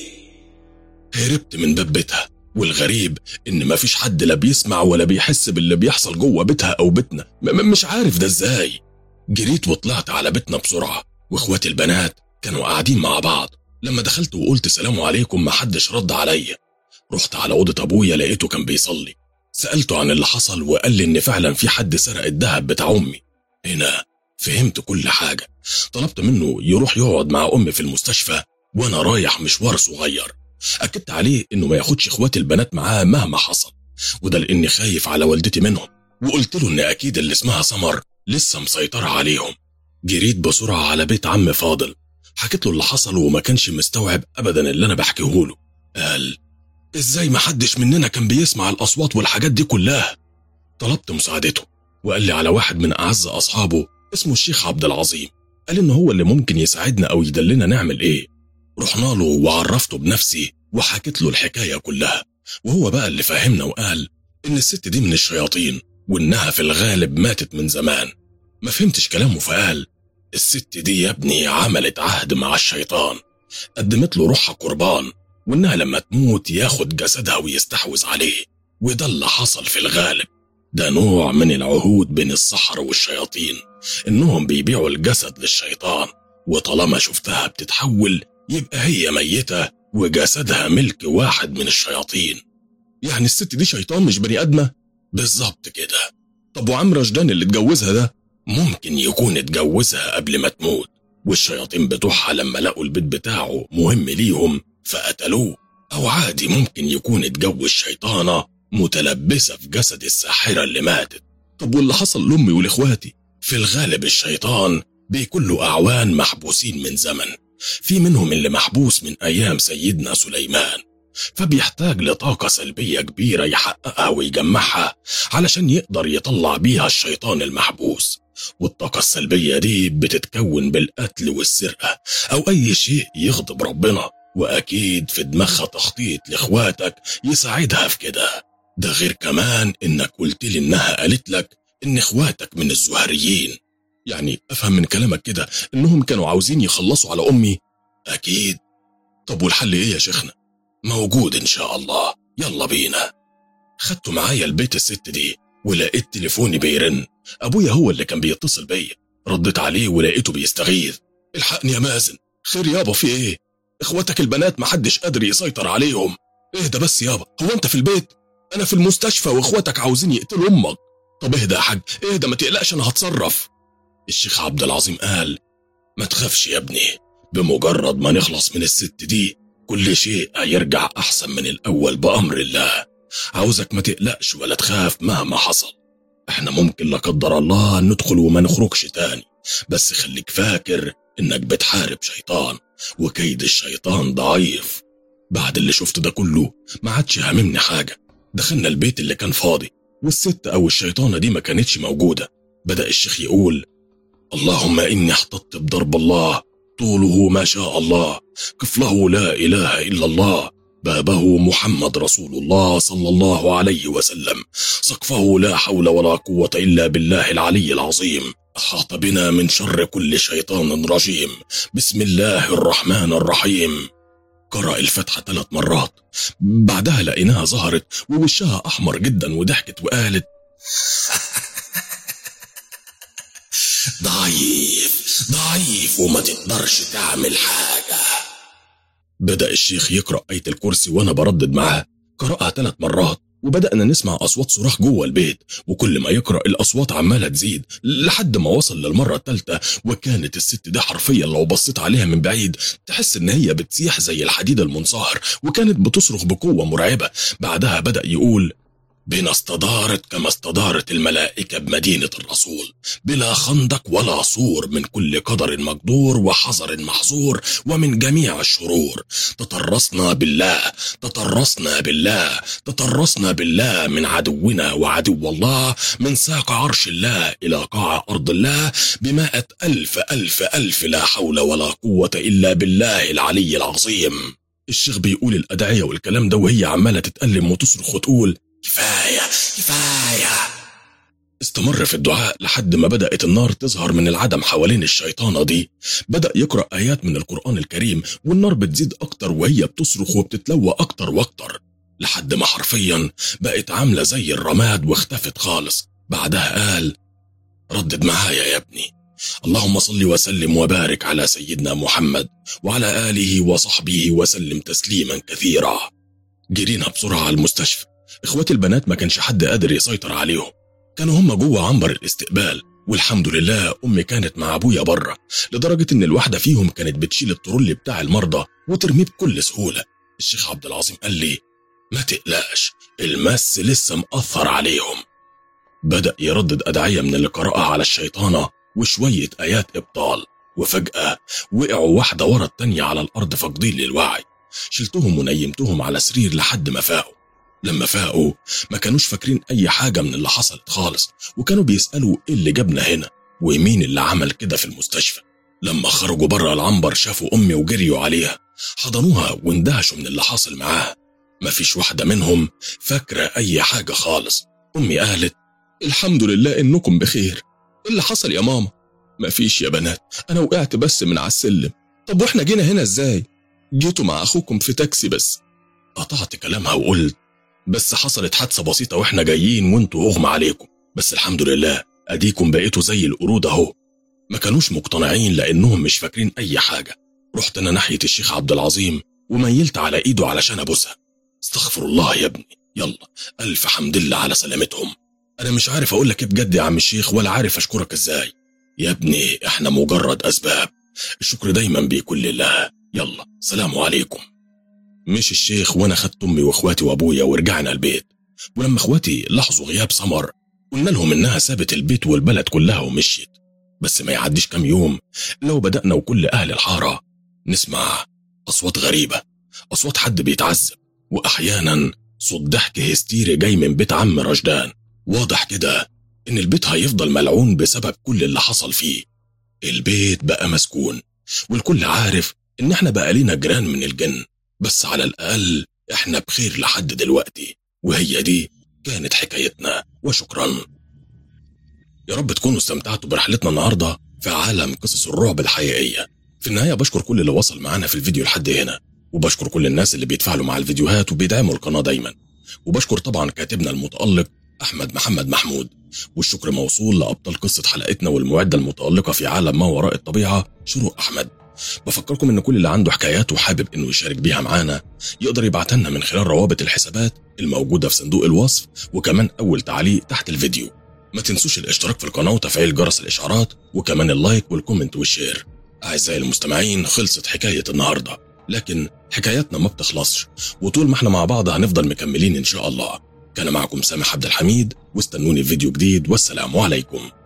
هربت من باب بيتها والغريب إن مفيش حد لا بيسمع ولا بيحس باللي بيحصل جوه بيتها أو بيتنا م- م- مش عارف ده إزاي جريت وطلعت على بيتنا بسرعة وإخواتي البنات كانوا قاعدين مع بعض لما دخلت وقلت سلام عليكم محدش رد عليا رحت على أوضة أبويا لقيته كان بيصلي سألته عن اللي حصل وقال لي إن فعلا في حد سرق الذهب بتاع أمي هنا فهمت كل حاجة طلبت منه يروح يقعد مع أمي في المستشفى وأنا رايح مشوار صغير أكدت عليه إنه ما ياخدش إخواتي البنات معاه مهما حصل وده لأني خايف على والدتي منهم وقلت له إن أكيد اللي اسمها سمر لسه مسيطرة عليهم جريت بسرعة على بيت عم فاضل حكيت له اللي حصل وما كانش مستوعب أبدا اللي أنا بحكيه له قال إزاي ما حدش مننا كان بيسمع الأصوات والحاجات دي كلها طلبت مساعدته وقال لي على واحد من أعز أصحابه اسمه الشيخ عبد العظيم قال إن هو اللي ممكن يساعدنا أو يدلنا نعمل إيه رحنا له وعرفته بنفسي وحكيت له الحكاية كلها وهو بقى اللي فهمنا وقال إن الست دي من الشياطين وإنها في الغالب ماتت من زمان ما فهمتش كلامه فقال الست دي يا ابني عملت عهد مع الشيطان قدمت له روحها قربان وإنها لما تموت ياخد جسدها ويستحوذ عليه وده اللي حصل في الغالب ده نوع من العهود بين السحرة والشياطين إنهم بيبيعوا الجسد للشيطان وطالما شفتها بتتحول يبقى هي ميتة وجسدها ملك واحد من الشياطين يعني الست دي شيطان مش بني آدمة؟ بالظبط كده طب وعم رشدان اللي اتجوزها ده ممكن يكون اتجوزها قبل ما تموت والشياطين بتوعها لما لقوا البيت بتاعه مهم ليهم فقتلوه أو عادي ممكن يكون اتجوز شيطانة متلبسة في جسد الساحرة اللي ماتت طب واللي حصل لأمي ولإخواتي في الغالب الشيطان بيكون له أعوان محبوسين من زمن في منهم اللي محبوس من أيام سيدنا سليمان فبيحتاج لطاقة سلبية كبيرة يحققها ويجمعها علشان يقدر يطلع بيها الشيطان المحبوس والطاقة السلبية دي بتتكون بالقتل والسرقة أو أي شيء يغضب ربنا وأكيد في دماغها تخطيط لإخواتك يساعدها في كده ده غير كمان إنك قلت لي إنها قالت لك إن إخواتك من الزهريين يعني أفهم من كلامك كده إنهم كانوا عاوزين يخلصوا على أمي أكيد طب والحل إيه يا شيخنا موجود إن شاء الله يلا بينا خدته معايا البيت الست دي ولقيت تليفوني بيرن أبويا هو اللي كان بيتصل بيا رديت عليه ولقيته بيستغيث الحقني يا مازن خير يابا في ايه اخواتك البنات محدش قادر يسيطر عليهم اهدى بس يابا هو انت في البيت انا في المستشفى واخواتك عاوزين يقتلوا امك طب اهدى يا حاج اهدى ما تقلقش انا هتصرف الشيخ عبد العظيم قال ما تخافش يا ابني بمجرد ما نخلص من الست دي كل شيء هيرجع احسن من الاول بامر الله عاوزك ما تقلقش ولا تخاف مهما حصل احنا ممكن لا قدر الله ندخل وما نخرجش تاني بس خليك فاكر انك بتحارب شيطان وكيد الشيطان ضعيف بعد اللي شفته ده كله ما عادش هاممني حاجة دخلنا البيت اللي كان فاضي والست او الشيطانة دي ما كانتش موجودة بدأ الشيخ يقول اللهم إني احتطت بضرب الله طوله ما شاء الله كفله لا إله إلا الله بابه محمد رسول الله صلى الله عليه وسلم سقفه لا حول ولا قوة إلا بالله العلي العظيم أحاط بنا من شر كل شيطان رجيم بسم الله الرحمن الرحيم قرأ الفتحة ثلاث مرات بعدها لقيناها ظهرت ووشها أحمر جدا وضحكت وقالت ضعيف ضعيف وما تقدرش تعمل حاجة بدأ الشيخ يقرأ آية الكرسي وأنا بردد معاه قرأها ثلاث مرات وبدأنا نسمع أصوات صراخ جوه البيت وكل ما يقرأ الأصوات عمالة تزيد لحد ما وصل للمرة الثالثة وكانت الست دي حرفيا لو بصيت عليها من بعيد تحس إن هي بتسيح زي الحديد المنصهر وكانت بتصرخ بقوة مرعبة بعدها بدأ يقول بنا استدارت كما استدارت الملائكة بمدينة الرسول بلا خندق ولا سور من كل قدر مقدور وحذر محظور ومن جميع الشرور تطرسنا بالله تطرسنا بالله تطرسنا بالله من عدونا وعدو الله من ساق عرش الله إلى قاع أرض الله بمائة ألف ألف ألف لا حول ولا قوة إلا بالله العلي العظيم الشيخ بيقول الأدعية والكلام ده وهي عمالة تتألم وتصرخ وتقول كفاية كفاية استمر في الدعاء لحد ما بدأت النار تظهر من العدم حوالين الشيطانة دي بدأ يقرأ آيات من القرآن الكريم والنار بتزيد أكتر وهي بتصرخ وبتتلوى أكتر وأكتر لحد ما حرفيا بقت عاملة زي الرماد واختفت خالص بعدها قال ردد معايا يا ابني اللهم صل وسلم وبارك على سيدنا محمد وعلى آله وصحبه وسلم تسليما كثيرا جرينا بسرعة على المستشفى اخواتي البنات ما كانش حد قادر يسيطر عليهم كانوا هم جوه عنبر الاستقبال والحمد لله امي كانت مع ابويا بره لدرجه ان الواحده فيهم كانت بتشيل الترولي بتاع المرضى وترميه بكل سهوله الشيخ عبد العظيم قال لي ما تقلقش المس لسه مأثر عليهم بدأ يردد أدعية من اللي قرأها على الشيطانة وشوية آيات إبطال وفجأة وقعوا واحدة ورا التانية على الأرض فاقدين للوعي شلتهم ونيمتهم على سرير لحد ما فاقوا لما فاقوا ما كانوش فاكرين أي حاجة من اللي حصلت خالص وكانوا بيسألوا إيه اللي جابنا هنا ومين اللي عمل كده في المستشفى لما خرجوا بره العنبر شافوا أمي وجريوا عليها حضنوها واندهشوا من اللي حاصل معاها مفيش واحدة منهم فاكرة أي حاجة خالص أمي قالت الحمد لله إنكم بخير إيه اللي حصل يا ماما مفيش يا بنات أنا وقعت بس من على السلم طب وإحنا جينا هنا إزاي جيتوا مع أخوكم في تاكسي بس قطعت كلامها وقلت بس حصلت حادثة بسيطة واحنا جايين وانتوا اغمى عليكم بس الحمد لله اديكم بقيتوا زي القرود اهو ما كانوش مقتنعين لانهم مش فاكرين اي حاجة رحت انا ناحية الشيخ عبد العظيم وميلت على ايده علشان ابوسها استغفر الله يا ابني يلا الف حمد لله على سلامتهم انا مش عارف اقول لك ايه بجد يا عم الشيخ ولا عارف اشكرك ازاي يا ابني احنا مجرد اسباب الشكر دايما بيكون لله يلا سلام عليكم مش الشيخ وانا خدت امي واخواتي وابويا ورجعنا البيت ولما اخواتي لاحظوا غياب سمر قلنا لهم انها سابت البيت والبلد كلها ومشيت بس ما يعديش كام يوم لو بدأنا وكل اهل الحارة نسمع اصوات غريبة اصوات حد بيتعذب واحيانا صوت ضحك هستيري جاي من بيت عم رشدان واضح كده ان البيت هيفضل ملعون بسبب كل اللي حصل فيه البيت بقى مسكون والكل عارف إن إحنا بقى لينا جيران من الجن بس على الأقل إحنا بخير لحد دلوقتي وهي دي كانت حكايتنا وشكرا يا رب تكونوا استمتعتوا برحلتنا النهاردة في عالم قصص الرعب الحقيقية في النهاية بشكر كل اللي وصل معانا في الفيديو لحد هنا وبشكر كل الناس اللي بيتفاعلوا مع الفيديوهات وبيدعموا القناة دايما وبشكر طبعا كاتبنا المتألق أحمد محمد محمود والشكر موصول لأبطال قصة حلقتنا والمعدة المتألقة في عالم ما وراء الطبيعة شروق أحمد بفكركم إن كل اللي عنده حكايات وحابب إنه يشارك بيها معانا يقدر يبعتها لنا من خلال روابط الحسابات الموجودة في صندوق الوصف وكمان أول تعليق تحت الفيديو ما تنسوش الاشتراك في القناة وتفعيل جرس الإشعارات وكمان اللايك والكومنت والشير أعزائي المستمعين خلصت حكاية النهاردة لكن حكاياتنا ما بتخلصش وطول ما احنا مع بعض هنفضل مكملين إن شاء الله كان معكم سامح عبد الحميد واستنوني في فيديو جديد والسلام عليكم